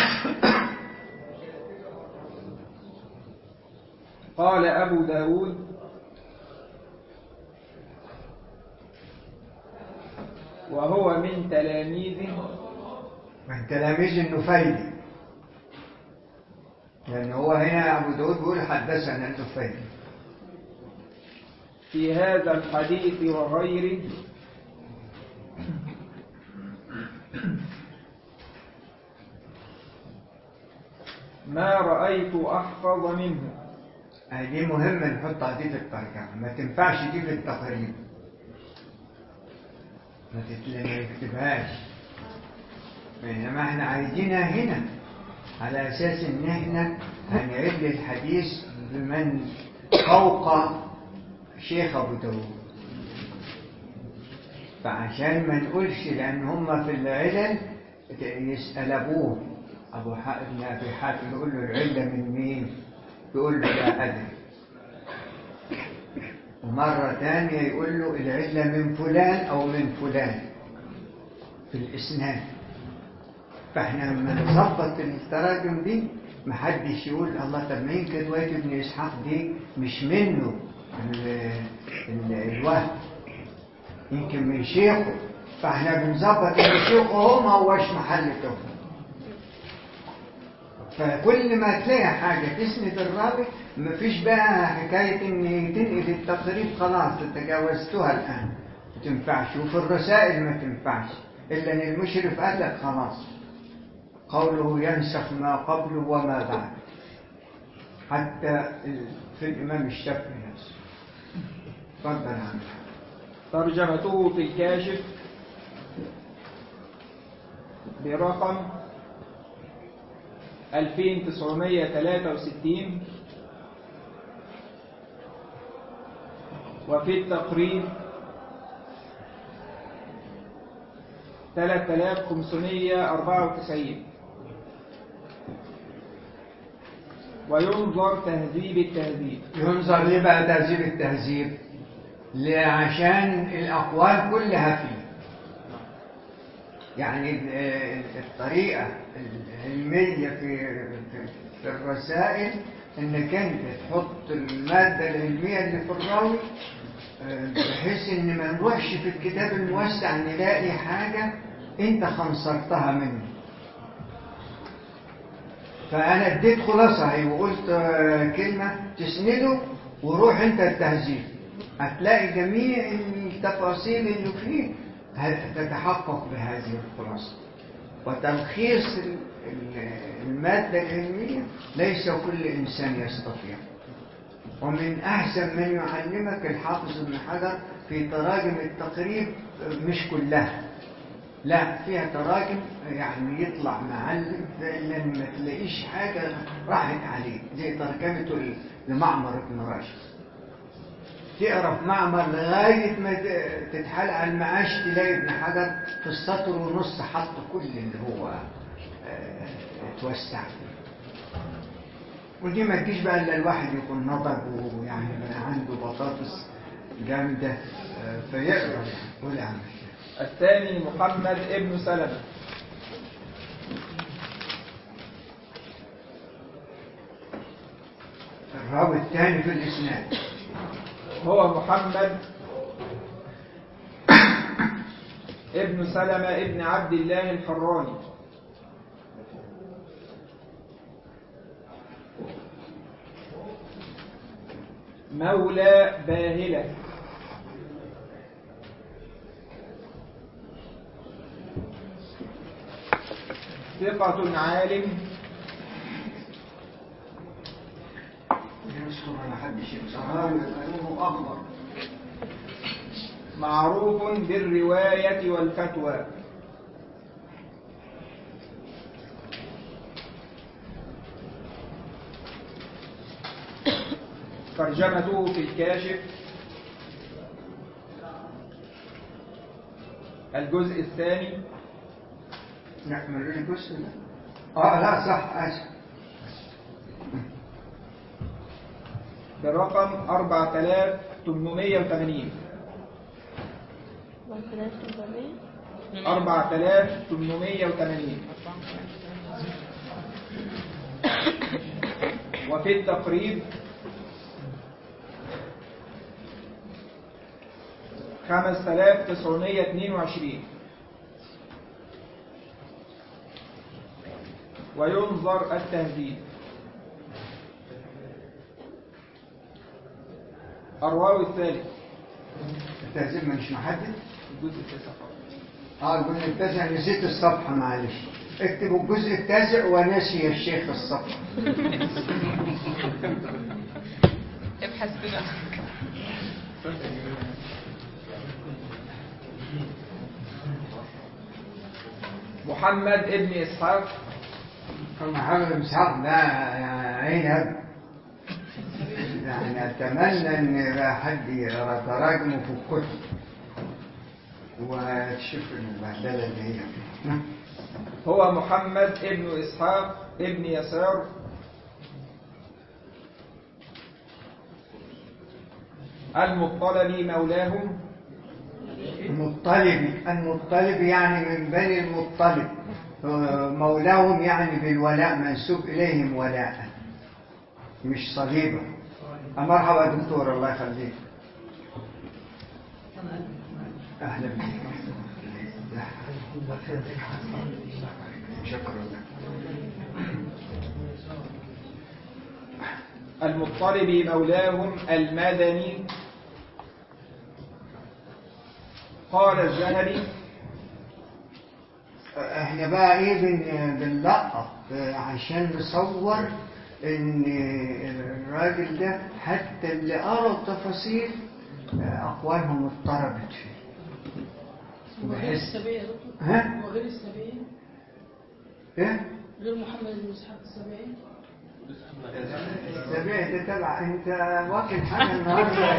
قال أبو داود وهو من تلاميذه من تلاميذ النفيلي لأن هو هنا أبو داود بيقول حدثنا النفيلي في هذا الحديث وغيره ما رأيت أحفظ منه آه، دي مهمة نحطها دي في الترجمة ما تنفعش دي في التقريب ما تتل- ما يكتبهاش إنما احنا عايزينها هنا على أساس إن احنا هنعد الحديث بمن فوق شيخ أبو داود فعشان ما نقولش لأن هم في العلل يسأل أبوه أبو حاتم ابن أبي حاتم يقول له العلة من مين؟ يقول له لا أدري ومرة ثانية يقول له العلة من فلان أو من فلان في الإسناد فإحنا لما نظبط التراجم دي محدش يقول الله طب ما يمكن رواية ابن إسحاق دي مش منه ال- ال- الوهم يمكن من شيخه فاحنا بنظبط الشيوخ وهو ما هوش محل تهمة فكل ما تلاقي حاجة تسند الراوي مفيش بقى حكاية ان تنقل التقريب خلاص تجاوزتها الآن ما تنفعش وفي الرسائل ما تنفعش إلا ان المشرف قال لك خلاص قوله ينسخ ما قبله وما بعد حتى في الإمام الشافعي نفسه تفضل يا عم ترجمته في الكاشف برقم 2963 وفي التقريب 3594 وينظر تهذيب التهذيب ينظر ليه بقى تهذيب التهذيب ليه؟ عشان الأقوال كلها فيه يعني ال- الطريقة العلمية في في- في الرسائل انك انت تحط المادة العلمية اللي في الراوي آه، بحيث ان ما نروحش في الكتاب الموسع نلاقي حاجة انت خنصرتها منه فأنا اديت خلاصة اهي وقلت آه، كلمة تسنده وروح انت التهذيب هتلاقي جميع التفاصيل اللي فيه هتتحقق بهذه الخلاصة وتلخيص ال- ال- المادة العلمية ليس كل إنسان يستطيع ومن أحسن من يعلمك الحافظ ابن حجر في تراجم التقريب مش كلها لا فيها تراجم يعني يطلع معلم فعلا ما تلاقيش حاجة راحت عليه زي ترجمته ل- لمعمر بن راشد تقرا في معمر لغاية ما ت- تتحال على المعاش تلاقي ابن حجر في السطر ونص حط كل اللي هو آه، اتوسع فيه ودي ما تجيش بقى الا الواحد يكون نضج ويعني بقى عنده بطاطس جامدة آه، فيقرا يعني قول يا عم الشيخ. الثاني محمد ابن سلمة الراوي الثاني في الإسناد هو محمد ابن سلمة ابن عبد الله الحراني مولى باهلة ثقة عالم يذكر ما حدش يقصرها ويقالوه أخضر معروف بالرواية والفتوى ترجمته في الكاشف الجزء الثاني نعمل الجزء ده اه لا صح اسف برقم 4880 4880 وفي التقريب خمس آلاف تسعمية اتنين وعشرين وينظر التهذيب الراوي الثالث التهذيب مش محدد الجزء التاسع فقط. اه الجزء التاسع نسيت الصفحة معلش اكتبوا الجزء التاسع ونسي الشيخ الصفحة ابحث كده محمد ابن إسحاق محمد بن اسحاق ده عنب يعني اتمنى ان بقى حد يقرا تراجمه في الكتب وتشوف البهدله اللي هي فيها هو محمد ابن إسحاق ابن يسار المطلبي مولاهم المطلب المطلب يعني من بني المطلب آه، مولاهم يعني بالولاء منسوب إليهم ولاء مش صليبة آه، مرحبا يا دكتور الله يخليك أهلا بك شكرا المضطرب مولاهم المدني قال الذهبي احنا بقى ايه بن بنلقط عشان نصور ان الراجل ده حتى اللي قرا التفاصيل اقوالهم اضطربت فيه هو غير بحس السبيعي يا دكتور ها هو غير السبيعي ايه غير محمد بن اسحاق السبيعي السبيع ده تبع انت واكل حاجه النهارده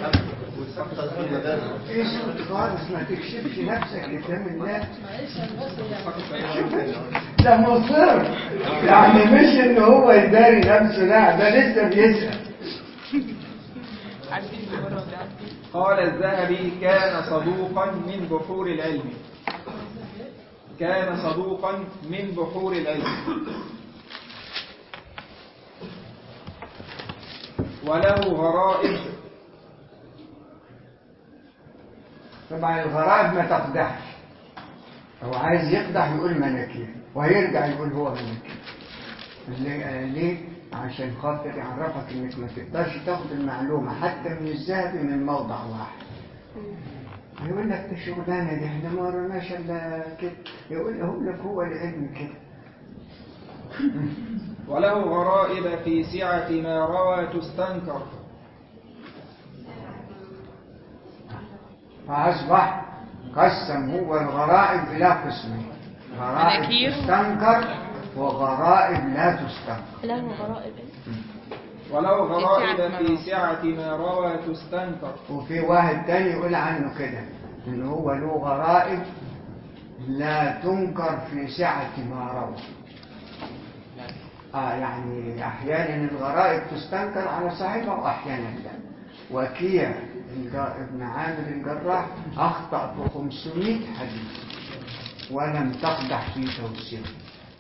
ايش خالص ما تكشفش نفسك قدام الناس معلش انا بس يعني ده مصر يعني مش ان هو يداري نفسه لا ده لسه بيسأل قال الذهبي كان صدوقا من بحور العلم كان صدوقا من بحور العلم وله غرائب طبعا الغرائب ما تقدحش هو عايز يقدح يقول مناكير وهيرجع يقول هو مناكير ليه؟ ليه؟ عشان خاطر يعرفك انك ما تقدرش تاخد المعلومة حتى من الذهب من موضع واحد يقول لك ده شغلانة دي احنا ما ورناش الا كده يقول يقول لك هو العلم كده وله غرائب في سعة ما روى تستنكر فأصبح قسم هو الغرائب إلى قسمين غرائب مناكير. تستنكر وغرائب لا تستنكر لا هو غرائب إيه؟ وله غرائب في سعة ما روى تستنكر وفي واحد تاني يقول عنه كده إن هو له غرائب لا تنكر في سعة ما روى آه يعني أحيانا الغرائب تستنكر على صاحبها وأحيانا لا وكيع الج- ابن عامر الجراح أخطأ في 500 حديث ولم تقدح في توسيعه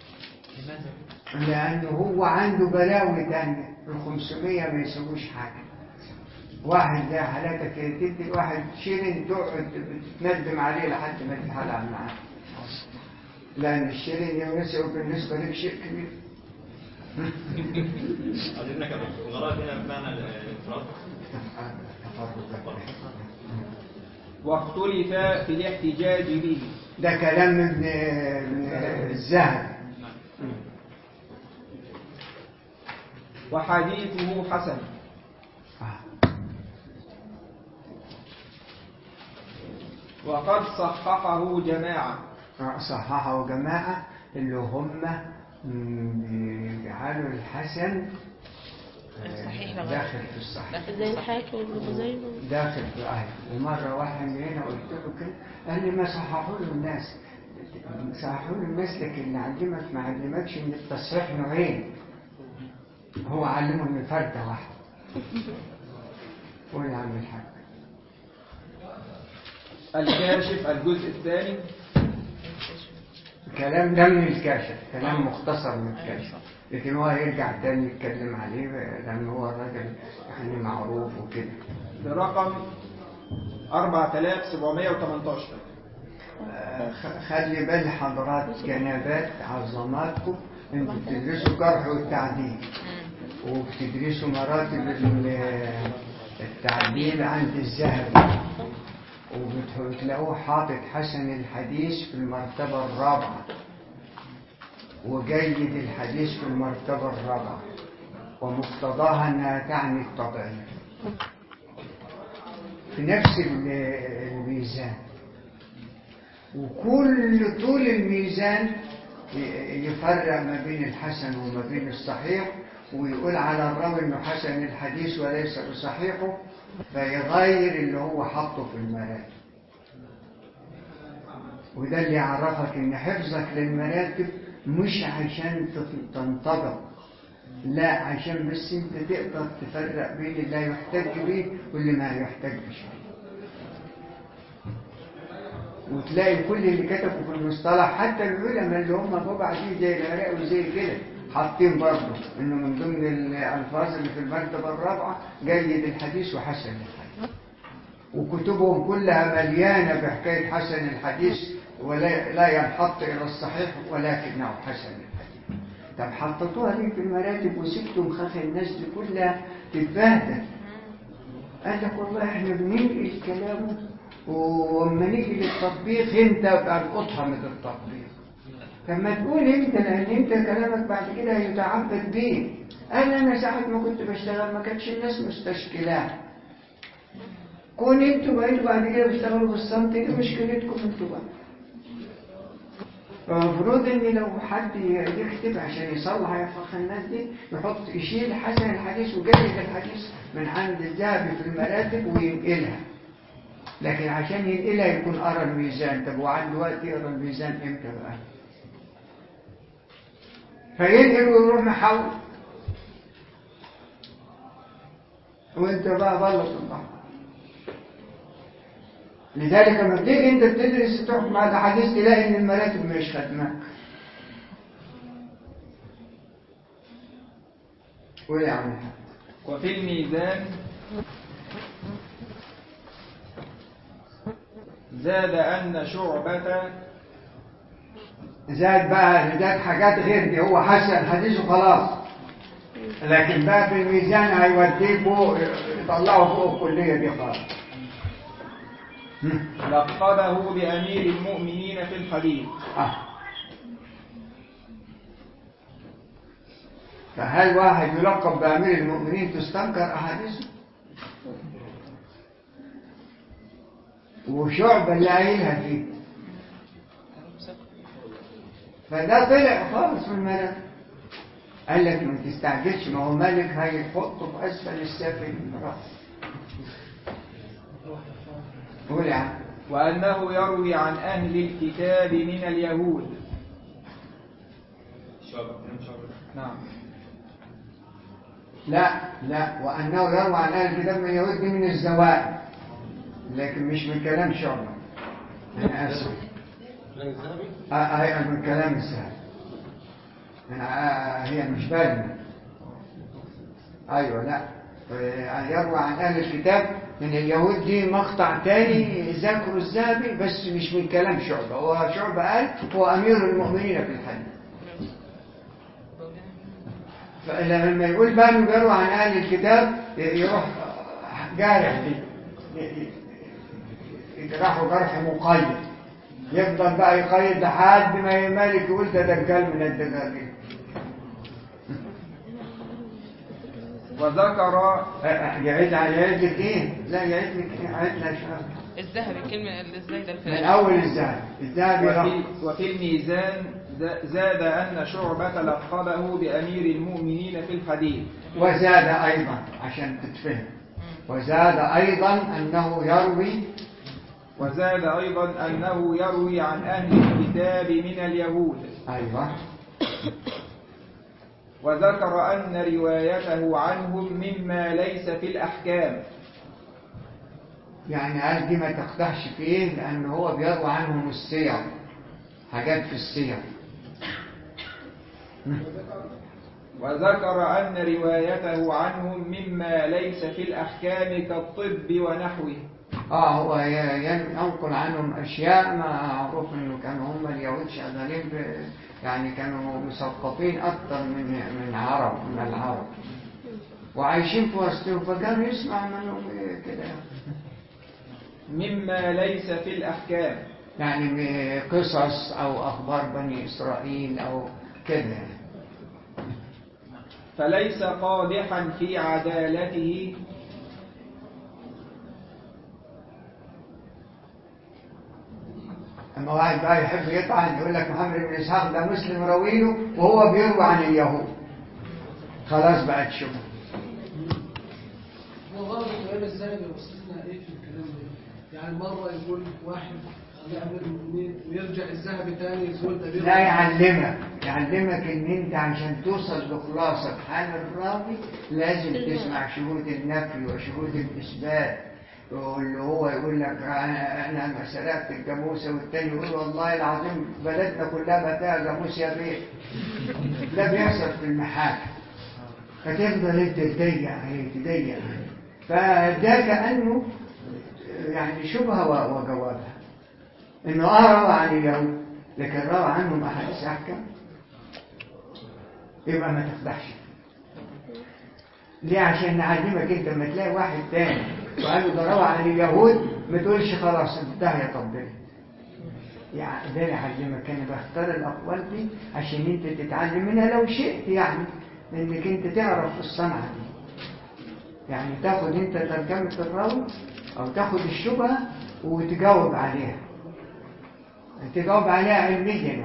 لأنه هو عنده بلاوي تانية ال 500 ما يسووش حاجة واحد زي حالاتك كده تدي واحد شيرين تقعد بتندم عليه لحد ما تتحلع معاه لأن الشيرين ينسى بالنسبة لك شيء كبير عايزينك يا دكتور الغرائب هنا بمعنى الانفراد تفرق واختلف في الاحتجاج به ده كلام ابن ابن الذهب وحديثه حسن آه. وقد صححه جماعة صححه جماعة اللي هم مم، بيجعلوا الحسن آه، صحيح لغاية. داخل في الصحيح زي الحاكم وابن خزيمة داخل في آية ومرة واحد من هنا قلت له كده قال لي ما صححوا له الناس صححوا له الناس لكن اللي علمك ما علمكش ان التصحيح نوعين هو علمه من فردة واحدة قول يا عم الحاج الكاشف الجزء الثاني الكلام ده من الكاشف كلام مختصر من الكاشف لكن هو هيرجع تاني يتكلم عليه لأن هو الراجل يعني معروف وكده برقم 4718 آه، خ- خلي بال حضرات جنابات عظماتكم انتوا بتدرسوا الجرح والتعديل وبتدرسوا مراتب ال- التعديل عند الذهبي وبتلاقوه حاطط حسن الحديث في المرتبة الرابعة وجيد الحديث في المرتبة الرابعة ومقتضاها أنها تعني التضعيف في نفس ال- الميزان وكل طول الميزان ي- يفرق ما بين الحسن وما بين الصحيح ويقول على الراوي انه حسن الحديث وليس بصحيحه فيغير اللي هو حطه في المراتب وده اللي يعرفك ان حفظك للمراتب مش عشان تف- تنطبق لا عشان بس انت تقدر تفرق بين اللي يحتج به واللي ما يحتجش به وتلاقي كل اللي كتبوا في المصطلح حتى العلماء اللي هم جوا بعدين زي العراق وزي كده حاطين برضه انه من ضمن الالفاظ اللي في المرتبه الرابعه جيد الحديث وحسن الحديث وكتبهم كلها مليانه بحكايه حسن الحديث ولا لا ينحط إلى الصحيح ولكنه حسن الحديث طب حطيتوها ليه في المراتب وسبتوا مخاخ الناس دي كلها تتبهدل قال لك والله احنا بننقل كلامه ولما نيجي للتطبيق انت بلقطها من التطبيق فما تقول انت لان انت كلامك بعد كده هيتعبد بيه انا انا ساعه ما كنت بشتغل ما كانتش الناس مستشكلاه كون انتوا بقيتوا بعد كده بتشتغلوا بالصمت دي مشكلتكم انتوا بقى فالمفروض ان لو حد يكتب عشان يصلح يفخ الناس دي يحط يشيل حسن الحديث وجدد الحديث من عند الذهبي في المراتب وينقلها لكن عشان ينقلها يكون قرا الميزان طب وعنده وقت يقرا الميزان امتى بقى فينقل ويروح محول وانت بقى بلط البحر لذلك لما بتيجي انت بتدرس تحكم على الاحاديث تلاقي ان المراتب مش خدمك قول يا عم الحاج. وفي الميزان زاد أن شعبة زاد بقى زاد حاجات غير دي هو حسن حديثه خلاص لكن بقى في الميزان هيوديه فوق يطلعه فوق الكلية دي خالص هم. لقبه بأمير المؤمنين في الحديث آه. فهل واحد يلقب بأمير المؤمنين تستنكر أحاديثه؟ وشعب اللي قايلها فيه فده طلع خالص من الملك قال لك ما تستعجلش ما هو ملك هيحطه في أسفل السافل قول يا عم وأنه يروي عن أهل الكتاب من اليهود شعبة كلام شعبة نعم لا لا وأنه يروى عن أهل الكتاب من اليهود دي من الزوائد لكن مش من كلام شعبة أنا آسف آه آه، هي من كلام السهل أنا آه هي مش باينة أيوة لا آه، يروى عن أهل الكتاب من اليهود دي مقطع تاني ذكر الذهبي بس مش من كلام شعبة هو شعبة قال هو أمير المؤمنين في الحديث فلما يقول بقى انه بيروى عن اهل الكتاب يروح جارح دي يجرحه جرح مقيد يفضل بقى يقيد لحد ما مالك يقول ده دجال من الدجاجين وذكر يعيد على يعيد لك ايه؟ لا يعيد لك ايه؟ يعيد لك الذهبي الكلمة اللي ازاي ده من الفلاني اول الذهب الذهب وفي, يروح وفي الميزان ز- زاد أن شعبة لقبه بأمير المؤمنين في الحديث وزاد ايضا عشان تتفهم وزاد ايضا انه يروي وزاد أيضا أنه يروي عن أهل الكتاب من اليهود ايوه وذكر أن روايته عنهم مما ليس في الأحكام يعني قال دي ما تقدحش في ايه لان هو بيروى عنهم السير حاجات في السير وذكر أن روايته عنهم مما ليس في الأحكام كالطب ونحوه اه هو ي- ين- ينقل عنهم اشياء معروف انه كانوا هم اليهود شغالين ب يعني كانوا مثقفين اكتر من من عرب من العرب وعايشين في وسطهم فكانوا يسمع منهم إيه كده مما ليس في الأحكام يعني م- قصص او اخبار بني اسرائيل او كده يعني. فليس قادحا في عدالته اما واحد بقى يحب يطعن يقول لك محمد بن اسحاق ده مسلم راويله وهو بيروي عن اليهود خلاص بقت شبهه هو غرض الكلام الذهبي وصلنا ايه في الكلام ده؟ يعني مرة يقول واحد ده أمير المؤمنين ويرجع الذهبي تاني يقول ده بيرجع- لا يعلمك يعلمك ان انت عشان توصل لخلاصة حال الراوي لازم تسمع شهود النفي وشهود الاثبات واللي هو يقول لك انا انا ما سرقت الجاموسه والتاني يقول والله العظيم بلدنا كلها بتاع جاموس يا بيه ده بيحصل في المحاكم فتفضل انت تضيق عليه تضيق عليه فده كانه يعني شبهه و- وجوابها انه اه روى عن اليهود لكن روى عنهم احاديث احكام يبقى ما تفضحش ليه عشان نعلمك انت لما تلاقي واحد تاني وقال له ده روى عن اليهود ما تقولش خلاص انتهى يا طبيعي يعني ده اللي علمك انا بختار الاقوال دي عشان انت تتعلم منها لو شئت يعني انك انت تعرف الصنعه دي يعني تاخد انت ترجمه الراوي او تاخد الشبهه وتجاوب عليها تجاوب عليها علميا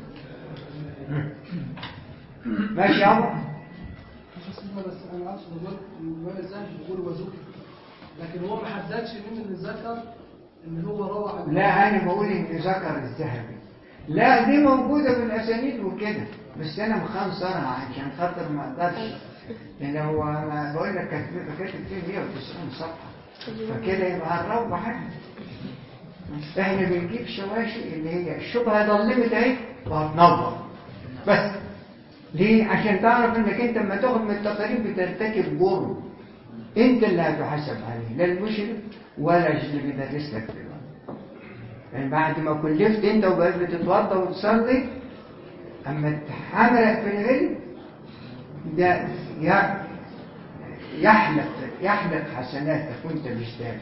ماشي يا عمر بس بس انا اقصد اقول الامام الذهبي بيقول وذكر لكن هو ما حددش مين اللي ذكر ان هو روى عن لا انا بقول ان ذكر الذهبي لا دي موجوده في الاسانيد وكده بس انا مخنصرها عشان خاطر ما اقدرش لان هو انا بقول لك كاتب كاتب فيه 190 صفحه فكده يبقى هنروح احنا احنا بنجيب شواشي اللي هي الشبهه ضلمت اهي وهتنور بس ليه عشان تعرف انك انت لما تاخد من التقارير بترتكب جرم انت اللي هتحاسب عليه لا المشرف ولا اللي بيدرس لك دلوقتي يعني بعد ما كلفت انت وبقيت بتتوضا وتصلي اما تحملك في العلم ده ي- يحلق يحلق حسناتك وانت مش داري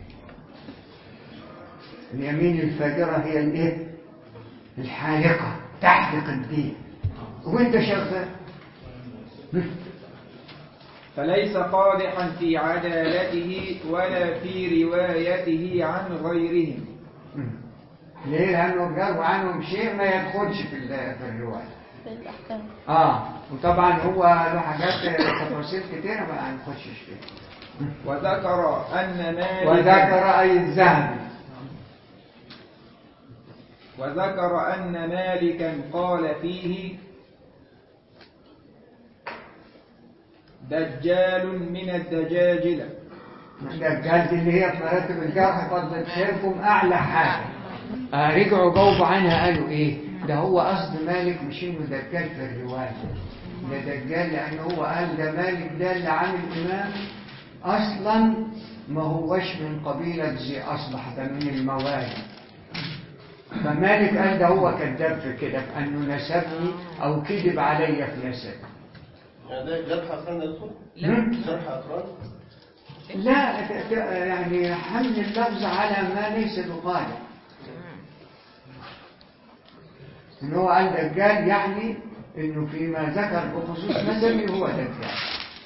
اليمين الفاجرة هي الايه الحالقة تحلق الدين وانت شغال فليس قادحا في عدالته ولا في روايته عن غيرهم ليه لانه جروا عنهم شيء ما يدخلش في ال- في الرواية في الأحكام اه وطبعا هو له حاجات تفاصيل كتيرة ما هنخشش فيها وذكر أن مالك وذكر أي الذهبي وذكر أن مالكا قال فيه دجال من الدجاجلة الدجال دي اللي هي في مراتب الجرح فضل شايفهم أعلى حاجة آه رجعوا جاوبوا عنها قالوا إيه ده هو قصد مالك مش إنه دجال في الرواية ده دجال لأن هو قال ده مالك ده اللي عامل إمام أصلا ما هوش من قبيلة ذي أصبح ده من الموالي فمالك قال ده هو كذاب في كده في أنه نسبني أو كذب علي في نسبي يعني ده جرح أقران يدخل؟ لا جرح أقران؟ لا ت- ت- يعني حمل اللفظ على ما ليس بقادر ان هو قال دجال يعني انه فيما ذكر بخصوص نسبي هو دجال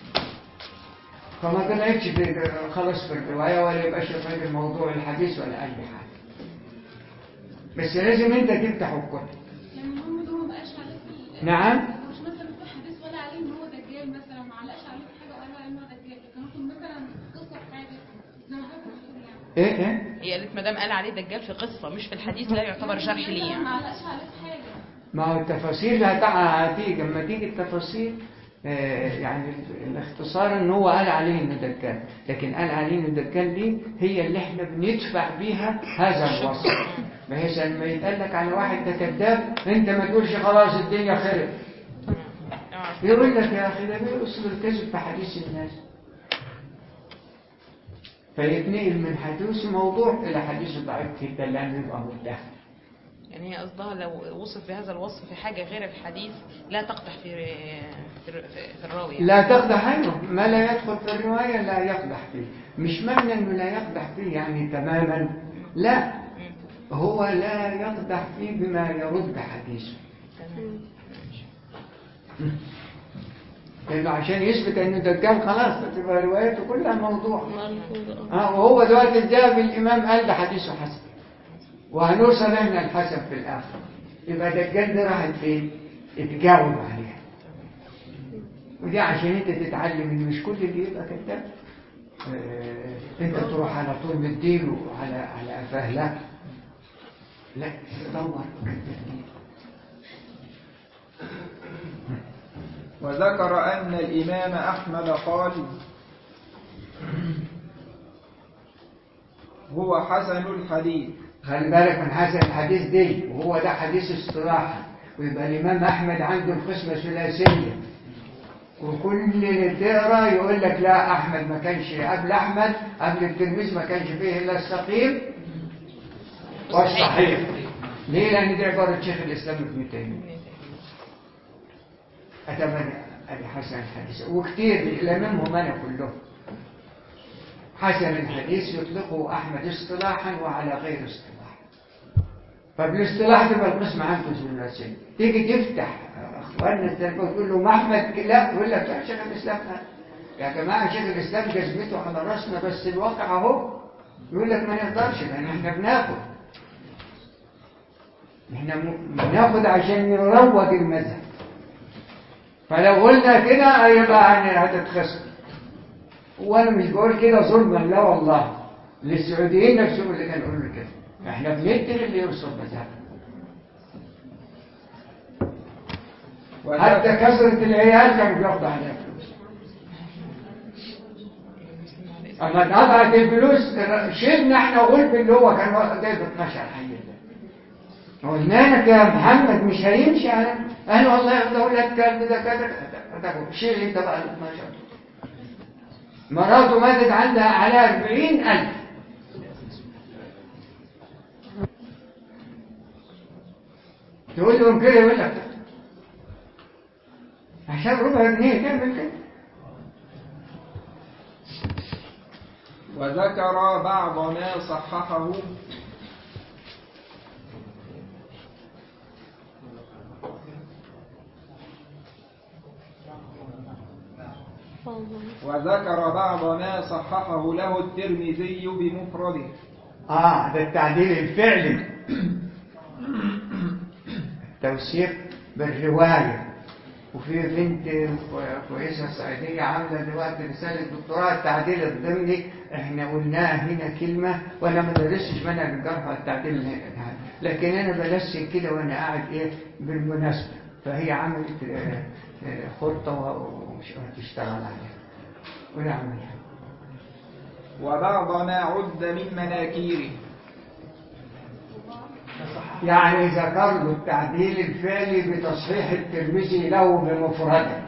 فما طلعتش في خلص في الروايه ولا يبقى في الموضوع الحديث ولا اي حاجه بس لازم انت تفتح الكتب يعني المهم ده ما بقاش عليه في ال- نعم. مش مثلا في حديث ولا عليه ان هو دجال مثلا ما علقش عليه في حاجه ولا عليه ان هو دجال لكن ممكن مثلا قصه في حاجه زي ما حضرتك بتقول يعني ايه ايه هي قالت ما دام قال عليه دجال في قصه مش في الحديث لا يعتبر جرح ليه مثلا يعني ما علقش عليه في حاجه ما هو التفاصيل هتع- هتيجي لما تيجي التفاصيل آه، يعني الاختصار ان هو قال عليه انه دجال لكن قال عليه انه دجال دي هي اللي احنا بندفع بيها هذا الوصف بحيث لما يتقال لك على واحد ده كذاب انت ما تقولش خلاص الدنيا خرب آه. يقول لك يا اخي ده بيوصل الكذب في حديث الناس فيتنقل من حديث موضوع الى حديث ضعيف جدا لانه يبقى مدهن يعني هي قصدها لو وصف بهذا الوصف في حاجه غير الحديث لا تقدح في في, في, في الراوي يعني. لا تقدح عنه ما لا يدخل في الرواية لا يقدح فيه مش معنى انه لا يقدح فيه يعني تماما لا مم. هو لا يقدح فيه بما يرد حديثه تمام لانه عشان يثبت انه دجال خلاص تبقى روايته كلها موضوع مرفوض اه وهو دلوقتي جاب الامام قال ده حديثه حسن وهنوصل احنا الحسن في الاخر يبقى دجال دي راحت فين؟ اتجاوب عليها ودي عشان انت تتعلم ان مش كل اللي يبقى كذاب آه، انت تروح على طول مديله على على قفاه لا لا دور كذابين وذكر أن الإمام أحمد قال هو حسن الحديث خلي بالك من حسن الحديث دي وهو ده حديث اصطلاحي ويبقى الإمام أحمد عنده القسمة ثلاثية وكل اللي تقرا يقول لك لا أحمد ما كانش قبل أحمد قبل التلميذ ما كانش فيه إلا السقيم والصحيح ليه لان دي عباره شيخ الاسلام ابن تيميه أتمنى أبي حسن الحديث وكتير لا منهم أنا كلهم حسن الحديث يطلقه أحمد اصطلاحا وعلى غير اصطلاح فبالاصطلاح تبقى القسم عنده ثلاثين تيجي تفتح اخواننا التربيه وتقول له ما احمد لا يقول لك لا شيخ الاسلام لا. يا جماعه شيخ الاسلام جذبته على راسنا بس الواقع اهو يقول لك ما نقدرش لان احنا بناخد احنا م- بناخد عشان نروج المذهب فلو قلنا كده هيبقى يعني هتتخسر وانا مش بقول كده ظلما لا والله للسعوديين نفسهم اللي كانوا يقولوا كده احنا بندري اللي يوصل مذهبنا حتى كثرة العيال كانوا بياخدوا عليها فلوس اما اتقطعت الفلوس شلنا احنا غلب اللي هو كان واخد جايب 12 حي ده قلنا لك يا محمد مش هيمشي على انا والله اقول لك كذا كذا كذا شيل انت بقى ال 12 مراته ماتت عندها على 40000 تقول لهم كده يقول لك عشان ربع جنيه تعمل كده وذكر بعض ما صححه وذكر بعض ما صححه له الترمذي بمفرده اه ده التعديل الفعلي التوثيق بالرواية وفي بنت كويسة صعيدية عاملة دلوقتي رسالة دكتوراه التعديل الضمني احنا قلناها هنا كلمة وانا ما درستش منهج الجرح والتعديل هنا. لكن انا بلسن كده وانا قاعد ايه بالمناسبة فهي عملت آه، آه، خطة ومش هتشتغل عليها ونعملها وبعض ما عد من مناكيره يعني ذكر له التعديل الفعلي بتصحيح الترمذي له بمفرده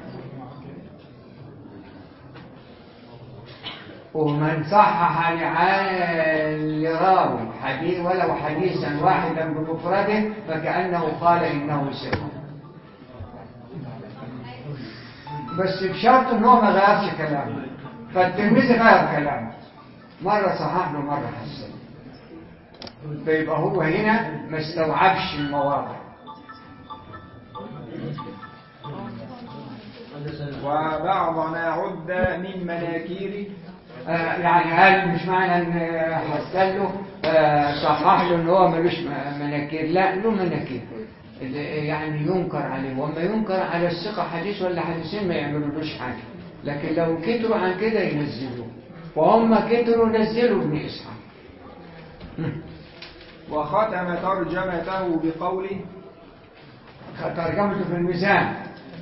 ومن صحح لعال لراوي حديث ولو حديثا واحدا بمفرده فكأنه قال إنه سر بس بشرط ان هو ما غيرش كلامه فالترمذي غير كلامه مرة صحح له مرة حسن فيبقى هو هنا ما استوعبش المواضع وبعض ما عد من مناكيره آه، يعني هل مش معنى ان حسن له آه، صحح له ان هو ملوش م- مناكير لا له مناكير اللي يعني ينكر عليه وما ينكر على الثقة حديث ولا حديثين ما يعملولوش حاجة لكن لو كتروا عن كده ينزلوه وهم كتروا نزلوا ابن إسحاق وختم ترجمته بقوله ترجمته في الميزان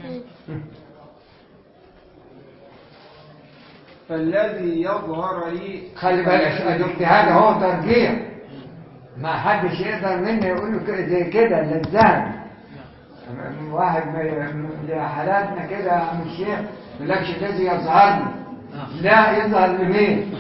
فالذي يظهر لي خلي بالك الاجتهاد هو ترجيع ما حدش يقدر منه يقول له كده- زي كده للذهب واحد من من حالاتنا كده يا عم الشيخ ما لكش الذي يظهر لي لا يظهر لمين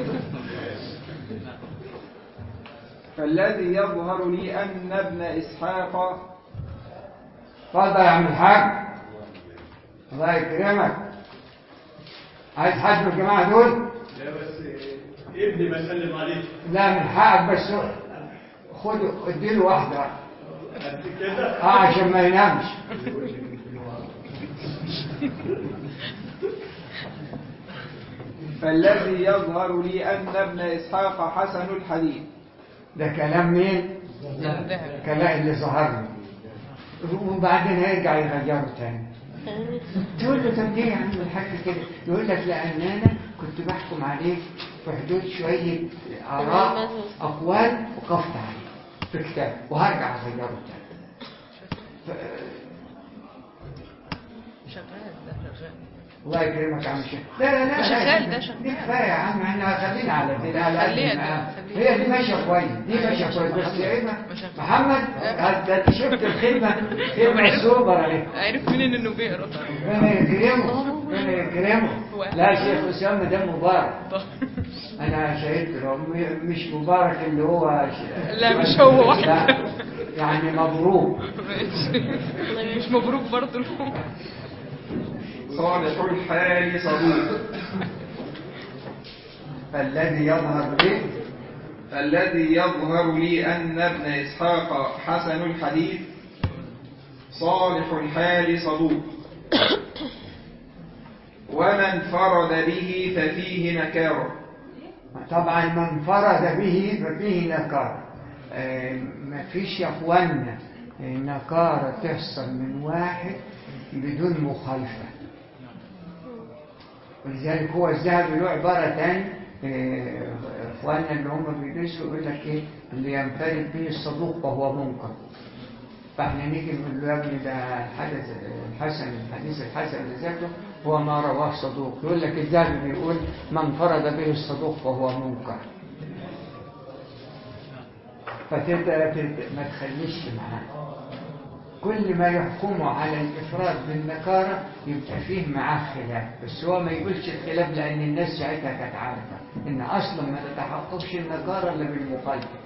فالذي يظهر لي أن ابن إسحاق اتفضل يا عم الحاج الله يكرمك عايز حد من الجماعه دول لا بس ابني بسلم عليك لا من حقك بس خد اديله واحده قد كده اه عشان ما ينامش فالذي يظهر لي أن ابن إسحاق حسن الحديث ده كلام مين ذهب كلام اللي ظهر له وبعدين هيرجع يغيره تاني تقول له طب ليه يا عم الحاج كده يقول لك لان انا كنت بحكم عليه في حدود شويه اراء اقوال وقفت عليه في كتاب وهرجع اغيره تاني ف- شغال ده شغال الله يكرمك يا عم الشيخ لا لا لا شغال ده شغال. دي كفايه يا عم احنا خلينا على كده على قد خليها ما- دي، خليها. هي دي ماشيه كويس دي ماشيه كويس بس يا ايه ماشية كويس. محمد ده انت شفت الخدمه خدمه سوبر عليك عرف منين انه بيقرا ربنا يكرمه ربنا يكرمه لا شيخ اسامه ده مبارك انا شهدت له م- مش مبارك اللي هو ش- لا، مش هو واحد. لا، يعني مبروك مش مبروك برضه صالح الحال صدوق الذي يظهر لي الذي يظهر لي أن ابن إسحاق حسن الحديث صالح الحال صدوق ومن فرد به ففيه نكار طبعا من فرد به ففيه نكار آه، ما فيش يا اخوانا آه، نكارة تحصل من واحد بدون مخالفة ولذلك هو الذهبي له عبارة تاني آه، اخواننا اللي هم بيدرسوا يقول لك ايه اللي ينفرد به الصدوق فهو منكر فاحنا نيجي نقول له يا ابني ده الحدث الحسن الحديث الحسن اللي ذكره هو ما رواه صدوق يقول لك الذهبي بيقول من فرد به الصدوق فهو منكر فتبدا تت- ما تخليش معاه كل ما يحكمه على الافراد بالنكاره يبقى فيه معاه خلاف بس هو ما يقولش الخلاف لان الناس ساعتها كانت عارفه ان اصلا ما تتحققش النكاره الا بالمخالفه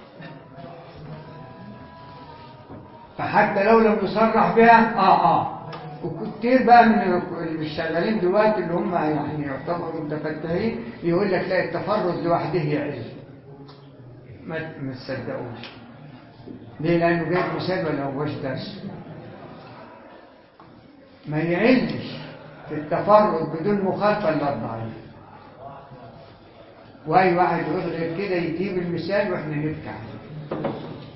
فحتى لو لم يصرح بها اه اه وكتير بقى من اللي شغالين دلوقتي اللي هم يعني يعتبروا متفتحين يقول لك لا التفرد لوحده علم ما ما تصدقوش ليه لانه جايب مثال ولا هوش درس ما يعلش في التفرد بدون مخالفه الا الضعيف واي واحد يقول غير كده يجيب المثال واحنا نبكي عليه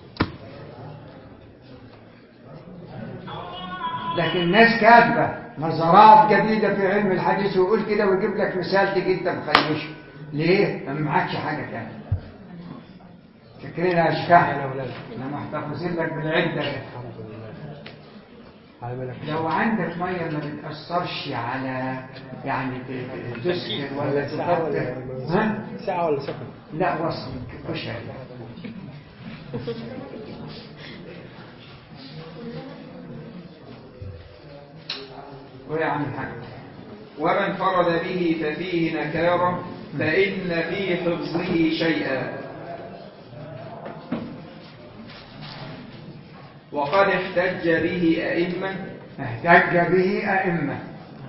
لكن الناس كاتبه نظرات جديده في علم الحديث ويقول كده ويجيب لك مثال تيجي انت مخيشه ليه؟ ما معكش حاجه تانية فكرنا اشكال احنا محتفظين لك بالعده الحمد لله على بالك لو عندك ميه ما بتاثرش على يعني ت- ت- تسكر ولا ساعة تفتر ولا ها؟ ساعة ولا سكن لا وصل كشري ويا عم الحاج ومن فرد به ففيه نكارة فإن في حفظه شيئا وقد احتج به أئمة احتج به أئمة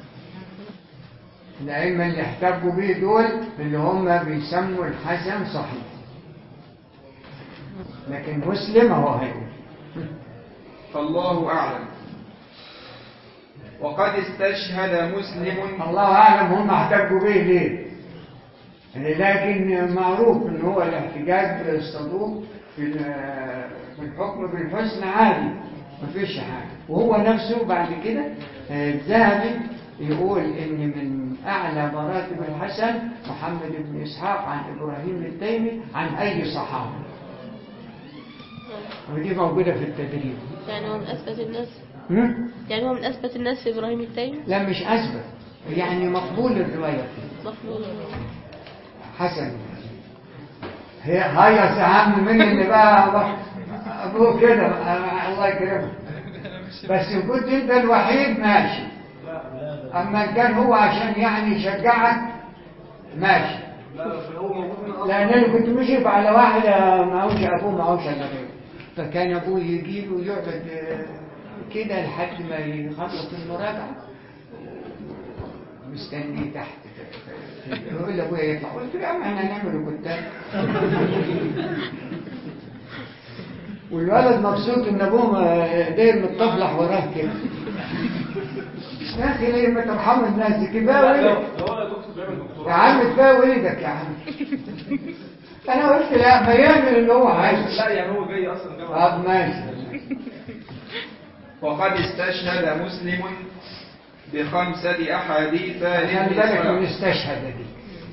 الأئمة اللي احتجوا به دول اللي هم بيسموا الحسن صحيح لكن مسلم هو هيقول فالله أعلم وقد استشهد مسلم الله أعلم هم احتجوا به ليه لكن معروف ان هو الاحتجاج بالصدوق في ال- في الحكم بالحسن عادي مفيش حاجه وهو نفسه بعد كده آه، الذهبي يقول ان من اعلى مراتب الحسن محمد بن اسحاق عن ابراهيم التيمي عن اي صحابي ودي موجوده في التدريب يعني هو من أثبت الناس هم؟ يعني هو من أثبت الناس في إبراهيم التيمي لا مش اثبت يعني مقبول الروايه فيه مقبول حسن هي هيص اهم من اللي بقى ابوه كده آه، الله يكرمه بس كنت انت الوحيد ماشي اما كان هو عشان يعني يشجعك ماشي لان انا كنت مشرف على واحد آه، معهوش ابوه معهوش الا غيره فكان ابوه يجي له يقعد آه، كده لحد ما يخلص المراجعه مستني تحت يقول لي ابويا يطلع قلت له يا عم احنا هنعمل كتاب والولد مبسوط ان ابوه داير متطفلح وراه كده يا اخي ليه ما ترحموا الناس كفايه ولدك يا عم كفايه ولدك يا عم انا قلت لا ما يعمل اللي هو عايزه لا يعني هو جاي أصلا جاي طب ماشي وقد استشهد مسلم بخمسة أحاديث خلي بالك من للإسلام استشهد دي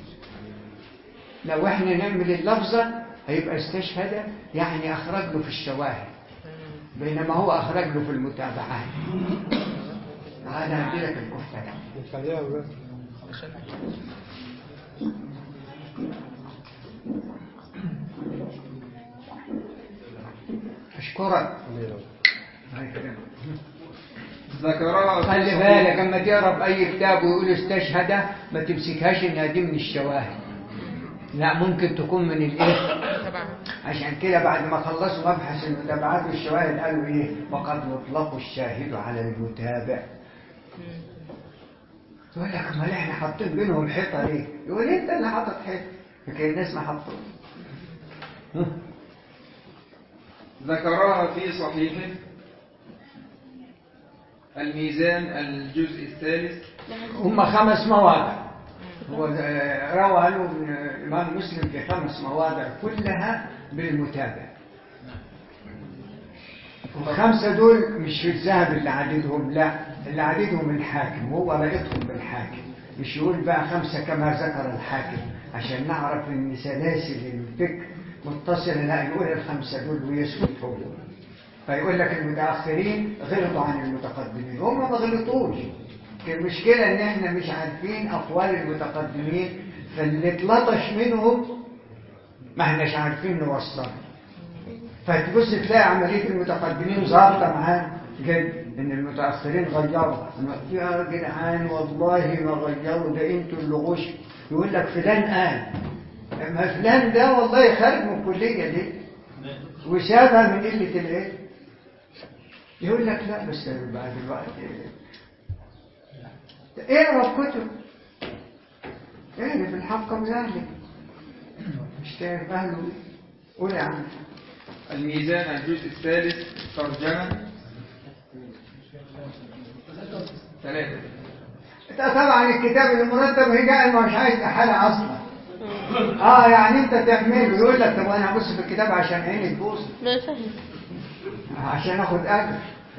لو احنا نعمل اللفظة هيبقى استشهد يعني اخرج له في الشواهد بينما هو اخرج له في المتابعات انا هدي لك الكفته ده نخليها بس اشكرك ذكرها في خلي صحيح- بالك اما تقرا في اي كتاب ويقول استشهد ما تمسكهاش انها دي من الشواهد لا ممكن تكون من الايه طبعا عشان كده بعد ما خلصوا مبحث المتابعات والشواهد قالوا ايه وقد يطلق الشاهد على المتابع يقول لك امال احنا حاطين بينهم حيطه ليه يقول انت اللي حاطط حيطه لكن الناس ما حطوا ذكرها في صحيحه الميزان الجزء الثالث هم خمس مواضع هو آه، روى عنه ابن- الإمام مسلم في خمس مواضع كلها بالمتابع الخمسة دول مش في الذهب اللي عددهم لا اللي عددهم الحاكم هو لقيتهم بالحاكم مش يقول بقى خمسة كما ذكر الحاكم عشان نعرف ان سلاسل الفكر متصلة لا يقول الخمسة دول ويسكت هو فيقول لك المتأخرين غلطوا عن المتقدمين هم ما غلطوش المشكلة ان احنا مش عارفين اقوال المتقدمين فاللي اتلطش منهم ما احناش عارفين نوصله فتبص تلاقي عملية المتقدمين ظابطة معانا جد ان المتأخرين غيروا يا جدعان والله ما غيروا ده انتوا اللي غش يقول لك فلان قال ما فلان ده والله خارج من الكلية دي وسابها من قلة العلم يقول لك لا بس بعد الوقت اقرا الكتب اعرف الحق من اهلك مش تعرف اهله قول يا عم الميزان الجزء الثالث ترجمة ثلاثة ده طبعا الكتاب المرتب هي ما مش عايز حالة اصلا اه يعني انت تعمله يقول لك طب انا هبص في الكتاب عشان عيني تبوظ ما فاهم عشان اخد اجر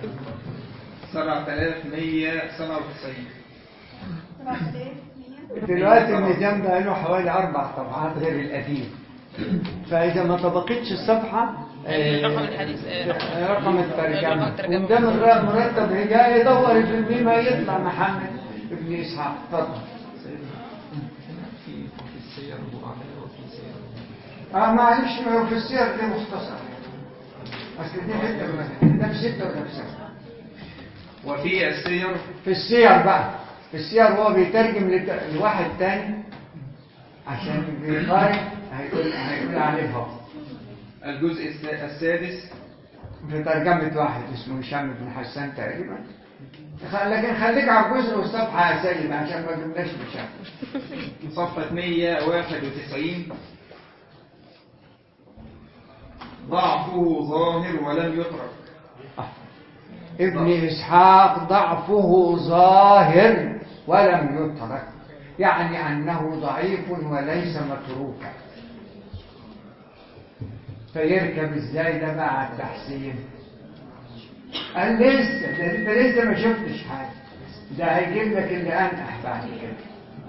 7197 دلوقتي الميزان بقى له حوالي اربع طبعات غير القديم فاذا ما طبقتش الصفحه آه، رقم الحديث آه، رقم رقم الترجمه الترجمة. وده من رقم مرتب هجائي يدور في الميمة يطلع محمد ابن اسحاق اتفضل اه معلش ما هو في السير دي مختصر اصل دي حته من- ده في ستة ولا في سبعة وفي السير في السير بقى في السير هو بيترجم لت- لواحد تاني عشان بيقارن هيقول هيقول عليه هو الجزء الس- السادس في ترجمة واحد اسمه هشام بن حسان تقريبا خ- لكن خليك على الجزء والصفحة يا سيد عشان ما جبناش هشام صفحة 191 ضعفه ظاهر ولم يترك ابن إسحاق ضعفه ظاهر ولم يترك يعني أنه ضعيف وليس متروكا فيركب ازاي ده بقى على التحسين قال لسه ده انت لسه ما شفتش حاجه ده هيجيب لك اللي انقح بعد كده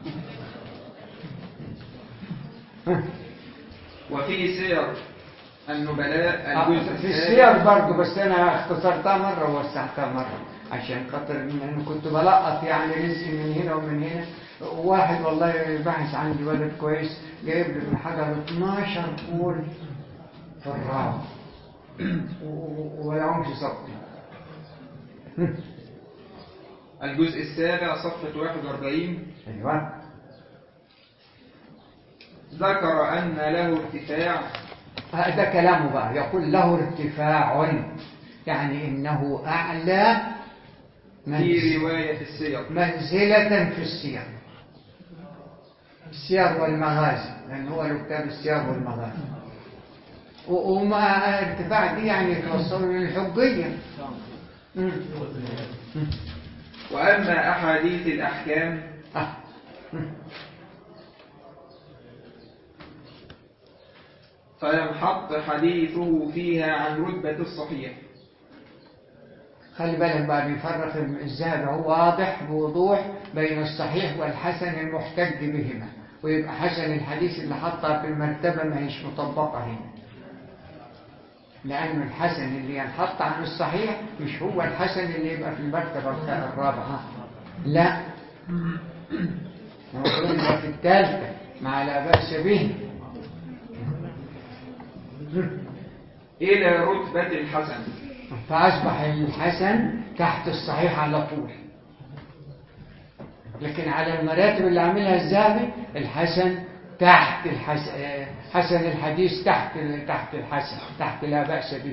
وفي سير النبلاء آه، الجزء في الثالث السير برضه بس انا اختصرتها مره ووسعتها مره عشان خاطر ان انا كنت بلقط يعني رزقي من هنا ومن هنا واحد والله باحث عندي ولد كويس جايب لي من حجر 12 قول في الرابع ولا عمش صبتي الجزء السابع صفحة 41 ايوه ذكر أن له ارتفاع هذا كلامه بقى يقول له ارتفاع يعني انه اعلى في منزل رواية السير منزلة في السير السير والمغازي لأن هو له كتاب السير والمغازي و- وما ارتفاع دي يعني توصلوا للحجية مم. مم. وأما أحاديث الأحكام آه. مم. فينحط حديثه فيها عن رتبة الصحيح خلي بالك بقى بيفرق الذهب هو واضح بوضوح بين الصحيح والحسن المحتج بهما ويبقى حسن الحديث اللي حطها في المرتبة ما هيش مطبقة هنا لأن الحسن اللي ينحط عن الصحيح مش هو الحسن اللي يبقى في المرتبة الخ- الرابعة لا المفروض يبقى في الثالثة مع لا بأس به إلى رتبة الحسن فأصبح الحسن تحت الصحيح على طول لكن على المراتب اللي عاملها الذهبي الحسن تحت الحس... حسن الحديث تحت تحت الحسن تحت لا بأس به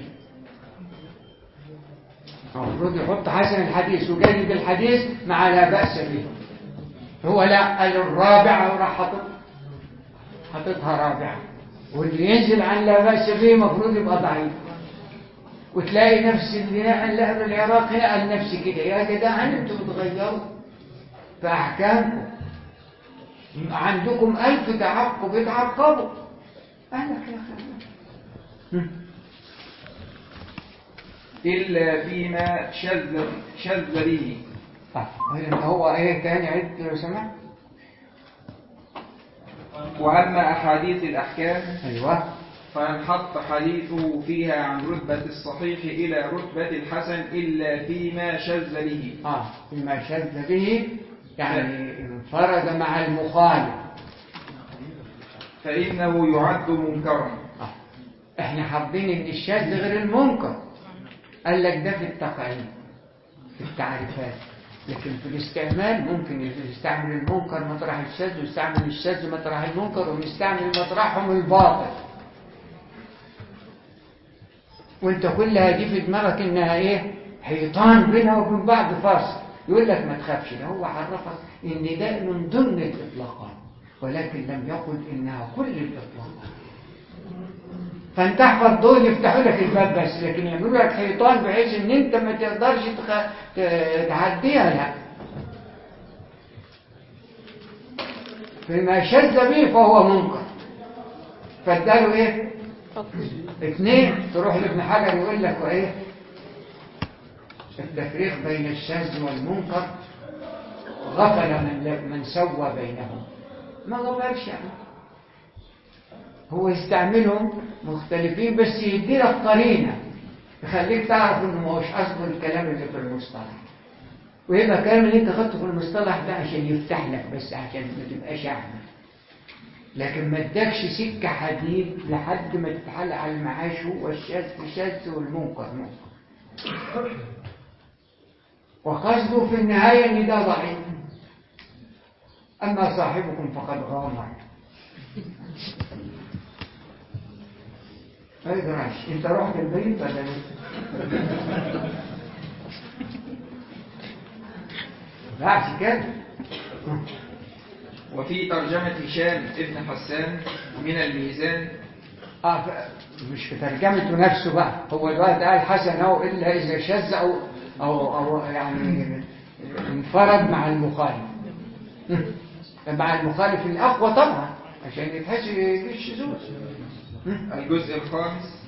المفروض يحط حسن الحديث وجيد الحديث مع لا بأس به هو لا قال الرابعة وراح حاطط حاططها رابعة واللي ينزل عن لا بأس به المفروض يبقى ضعيف وتلاقي نفس اللي نقل أهل العراق نقل نفس كده يا جدعان انتوا بتغيروا في أحكامكم عندكم ألف تعقب اتعقبوا قال لك يا أخي إلا فيما شذ شذ به طيب هو ايه تاني عد لو سمحت وأما أحاديث الأحكام ايوه فانحط حديثه فيها عن رتبة الصحيح إلى رتبة الحسن إلا فيما شذ به اه فيما شذ به يعني انفرد مع المخالف فإنه يعد منكرا آه. احنا حاطين ان الشاذ غير المنكر قال لك ده في التقعيد في التعريفات لكن في الاستعمال ممكن يستعمل المنكر مطرح الشاذ ويستعمل الشاذ مطرح المنكر ونستعمل مطرحهم الباطل وانت كلها دي في دماغك انها ايه حيطان بينها وبين بعض فاصل يقول لك ما تخافش ده هو عرفك ان ده من ضمن الاطلاقات ولكن لم يقل انها كل الاطلاقات فانت احفظ دول يفتحوا لك الباب بس لكن يعملوا لك حيطان بحيث ان انت ما تقدرش تخ... تعديها لا فيما شذ به فهو منكر فاداله ايه اثنين تروح لابن حجر يقول لك وايه التفريق بين الشاذ والمنكر غفل من من سوى بينهم ما غفلش يعني هو يستعملهم مختلفين بس يدي لك قرينه يخليك تعرف انه ما هوش قصده الكلام اللي في المصطلح ويبقى الكلام اللي انت خدته في المصطلح ده عشان يفتح لك بس عشان ما تبقاش اعمى لكن ما ادكش سكه حديد لحد ما تتحل على المعاش هو الشاذ شاذ والمنكر منكر وقصده في النهايه ان ده ضعيف اما صاحبكم فقد غامر ما يدراش انت رحت البيت ولا لا كده وفي ترجمة هشام ابن حسان من الميزان اه مش في ترجمته نفسه بقى هو الوقت قال حسن او الا اذا شذ او او او يعني انفرد مع المخالف مع المخالف الاقوى طبعا عشان يتحس بالشذوذ الجزء الخامس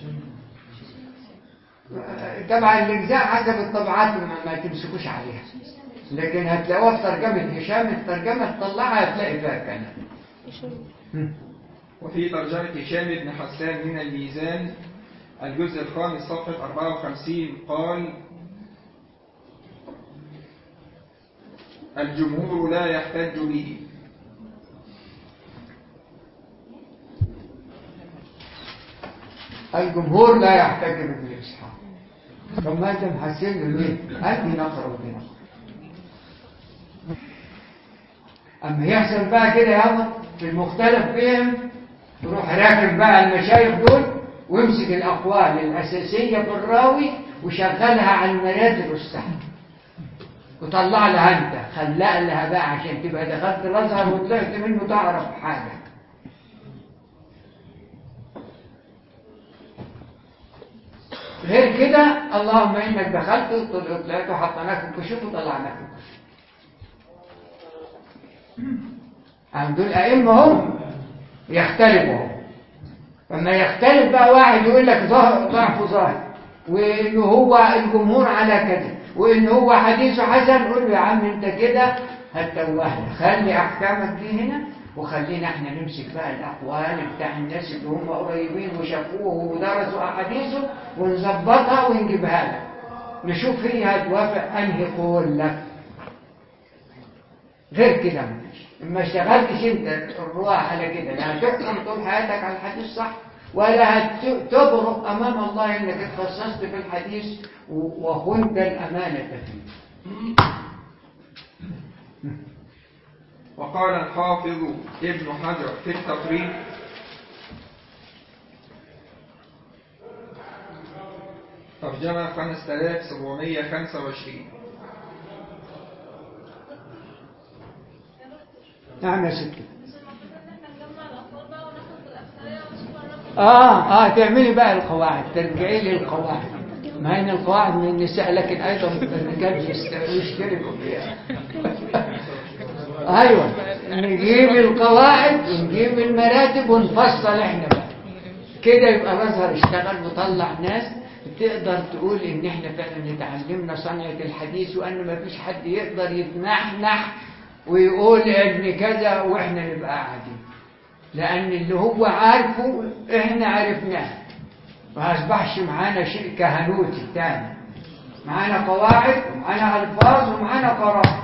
طبعا الاجزاء حسب الطبعات ما, ما تمسكوش عليها لكن هتلاقوها في ترجمه هشام الترجمه تطلعها هتلاقي فيها كلام وفي ترجمة هشام بن حسان من الميزان الجزء الخامس صفحة 54 قال الجمهور لا يحتج به الجمهور لا يحتج بابن اسحاق طب ما انت محسن له ليه؟ قال دي نقرا ودي نقرا اما يحصل بقى كده يابا في المختلف فيهم تروح راكب بقى المشايخ دول وامسك الاقوال الاساسيه في الراوي وشغلها على المراتب والسحب وطلع لها انت خلق لها بقى عشان تبقى دخلت الازهر وطلعت منه تعرف حاجه غير كده اللهم انك دخلت وطلعت وحطيناك في الكشوف وطلعناك في الكشوف عم دول ائمه هم يختلفوا هم لما يختلف بقى واحد يقول لك ضعف ظاهر وانه هو الجمهور على كذا وان هو حديثه حسن قول له يا عم انت كده هتوهنا خلي احكامك دي هنا وخلينا احنا نمسك بقى الاقوال بتاع الناس اللي هم قريبين وشافوه ودرسوا احاديثه ونظبطها ونجيبها لك نشوف هي هتوافق انهي قول لك غير كده مفيش ما اشتغلتش انت الرواة على كده لا هتحكم طول حياتك على الحديث صح ولا هتبرق امام الله انك اتخصصت في الحديث وخنت الامانه فيه وقال الحافظ ابن حجر في التقريب ترجمة 5725 نعم يا ستي اه اه تعملي بقى القواعد ترجعي لي القواعد مع ان القواعد من النساء لكن ايضا الرجال يست- يشتركوا فيها ايوه نجيب القواعد ونجيب المراتب ونفصل احنا بقى كده يبقى الازهر اشتغل وطلع ناس تقدر تقول ان احنا فعلا اتعلمنا صنعة الحديث وان ما فيش حد يقدر يتنحنح ويقول ان كذا واحنا نبقى قاعدين لان اللي هو عارفه احنا عرفناه ما اصبحش معانا شيء كهنوتي تاني معانا قواعد ومعانا الفاظ ومعانا قرار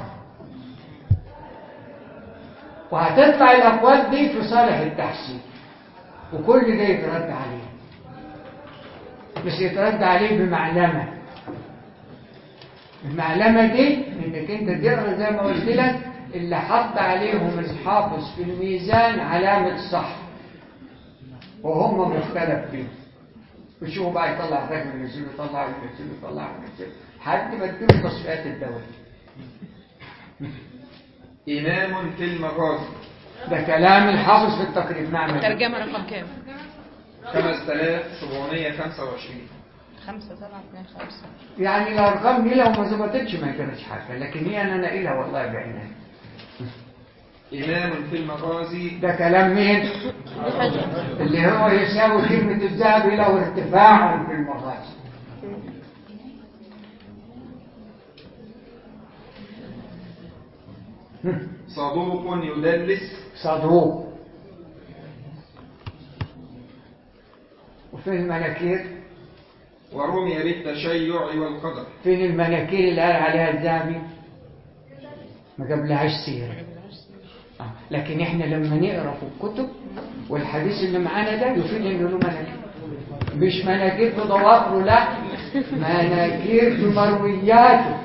وهتطلع الاقوال دي في صالح التحسين وكل ده يترد عليه مش يترد عليه بمعلمة المعلمة دي انك انت تقرا زي ما قلت لك اللي حط عليهم الحافظ في الميزان علامة صح وهم مختلف فيهم وشوفوا بقى يطلع الراجل ينزل يطلع ينزل يطلع ينزل لحد ما تجيب تصفيات الدولة إمام في المغازي ده كلام الحافظ في التقريب نعم ترجمة رقم كام 5725 خمسة سبعة اثنين خمسة يعني الارقام دي لو ما ظبطتش ما كانتش حاجه لكن هي انا ناقلها والله بعينها إمام في المغازي ده كلام مين اللي هو يساوي كلمه الذهب له ارتفاع في المغازي صدوق يدلس صدوق وفين المناكير ورمي بالتشيع والقدر فين المناكير اللي قال عليها الذهبي ما جابلهاش سيره آه. لكن احنا لما نقرا في الكتب والحديث اللي معانا ده يفيد انه له مناكير مش مناكير في ضوافره لا مناكير في مروياته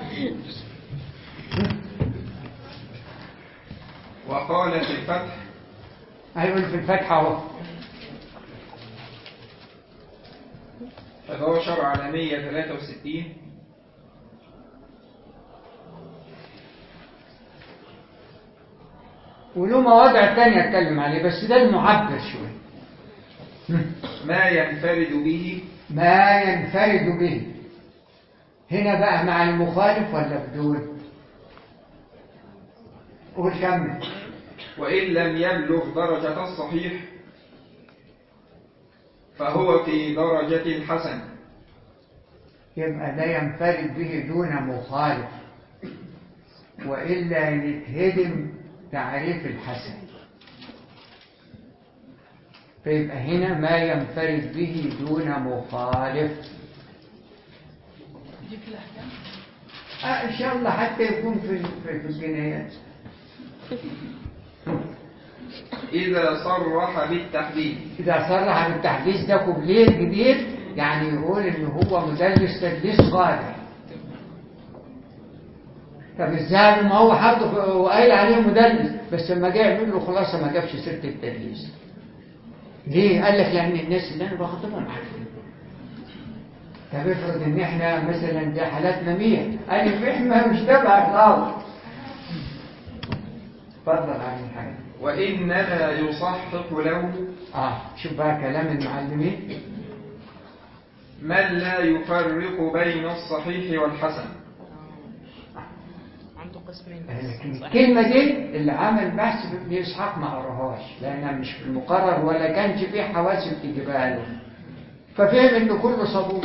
وقال في الفتح هيقول في الفتحة اهو 11 على 163 وله مواضع تانية اتكلم عليه بس ده المعبر شوية ما ينفرد به ما ينفرد به هنا بقى مع المخالف ولا بدون قول كمل وإن لم يبلغ درجة الصحيح فهو في درجة الحسن يبقى ده ينفرد به دون مخالف وإلا يتهدم تعريف الحسن فيبقى هنا ما ينفرد به دون مخالف آه إن شاء الله حتى يكون في في, في الجنايات إذا صرح بالتحديد إذا صرح بالتحديث ده كوبليه جديد يعني يقول إن هو مدلس تدليس صالح طب ازاي ما هو حطه وقايل عليه مدلس بس لما جه يعمل له خلاصه ما جابش سيره التدليس ليه؟ قال لك لان الناس اللي انا بخاطبهم عارفين طب افرض ان احنا مثلا ده حالاتنا 100 انا احنا مش تبع الارض اتفضل عن الحاجه وإنما يصحح له اه شوف بقى كلام المعلمين من لا يفرق بين الصحيح والحسن عنده قسمين لكن بس الكلمة دي اللي عمل بحث ابن إسحاق ما قراهاش لأنها مش في المقرر ولا كانش فيه حواسب تجيبها له ففهم إن كله صبور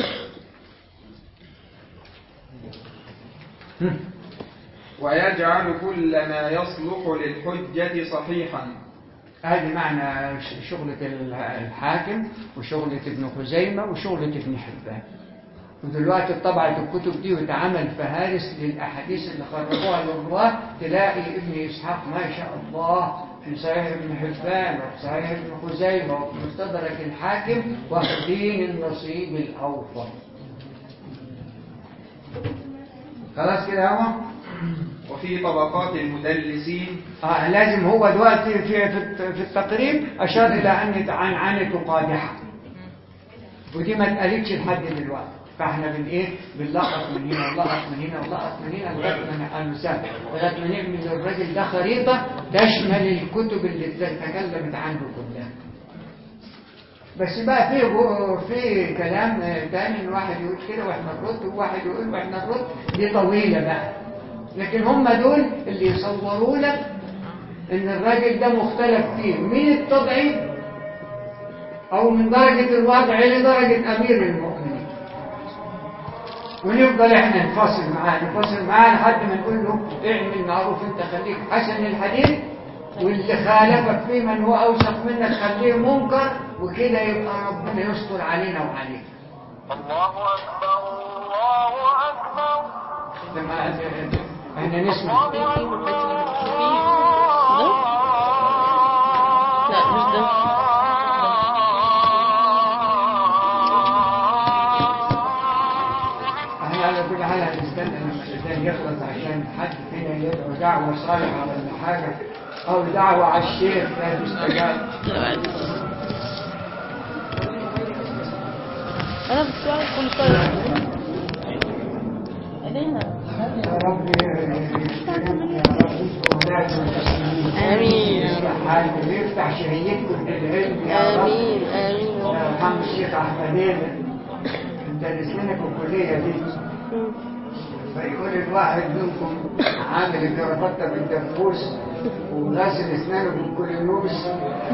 ويجعل كل ما يصلح للحجة صحيحا هذه معنى ش- شغلة الحاكم وشغلة ابن خزيمة وشغلة ابن حبان ودلوقتي طبعت الكتب دي واتعمل فهارس للأحاديث اللي خرجوها للرواة تلاقي ابن إسحاق ما شاء الله في صحيح ابن حبان وفي صحيح ابن خزيمة وفي مستدرك الحاكم واخدين النصيب الأوفر خلاص كده يا عمر وفي طبقات المدلسين آه لازم هو دلوقتي في في الت- في التقريب اشار الى ان عنعنته قادحه ودي ما اتقالتش لحد دلوقتي فاحنا بن ايه بنلقط من هنا ونلقط من هنا ونلقط من هنا لغايه ما نسافر لغايه ما نعمل للراجل ده خريطه تشمل الكتب اللي تكلمت عنه كلها بس بقى في جو- في كلام آه، تاني ان واحد يقول كده واحنا نرد وواحد يقول واحنا نرد دي طويله بقى لكن هم دول اللي يصوروا لك ان الراجل ده مختلف فيه من التضعيف او من درجة الوضع لدرجة امير المؤمنين ونفضل احنا نفاصل معاه نفاصل معاه لحد ما نقول له اعمل معروف انت خليك حسن الحديث واللي خالفك فيه من هو اوثق منك خليه منكر وكده يبقى ربنا يستر علينا وعليك الله أكبر الله أكبر لما احنا نسمع لا مش ده احنا على كل حال هنستنى لما الإنسان يخلص عشان حد فينا يدعو دعوة صالحة ولا حاجة أو دعوة على الشيخ لا تستجاب انا بسؤال كل شويه علينا يا رب يكرمك يا رب ولاة المسلمين آمين. يصلح حالكم ويفتح شهيتكم بالعلم يا رب امين امين يا محمد الشيخ أحمدين مدرس لنا في الكلية دي فيقول الواحد منكم عامل الجرافطة بالدبوس وغاسل اسنانه بالكولينوس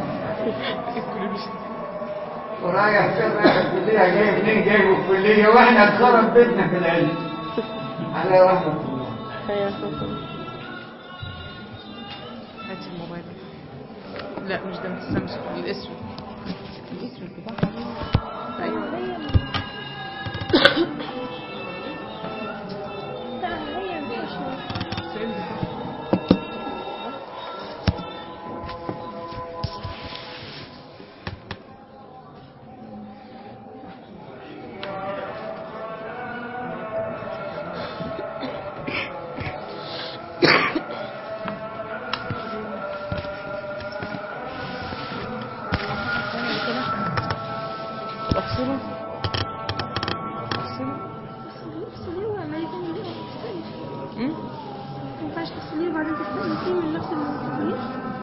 ورايح فين رايح الكلية جاي منين جاي من الكلية واحنا اتخرب بيتنا في العلم على رحمة الله حياكم الله هات الموبايل لا مش ده مش السامسونج الاسود الاسود بتاعها ايوه افصله ما ينفعش تغسليه وبعدين تستني فيه من نفس الموضوع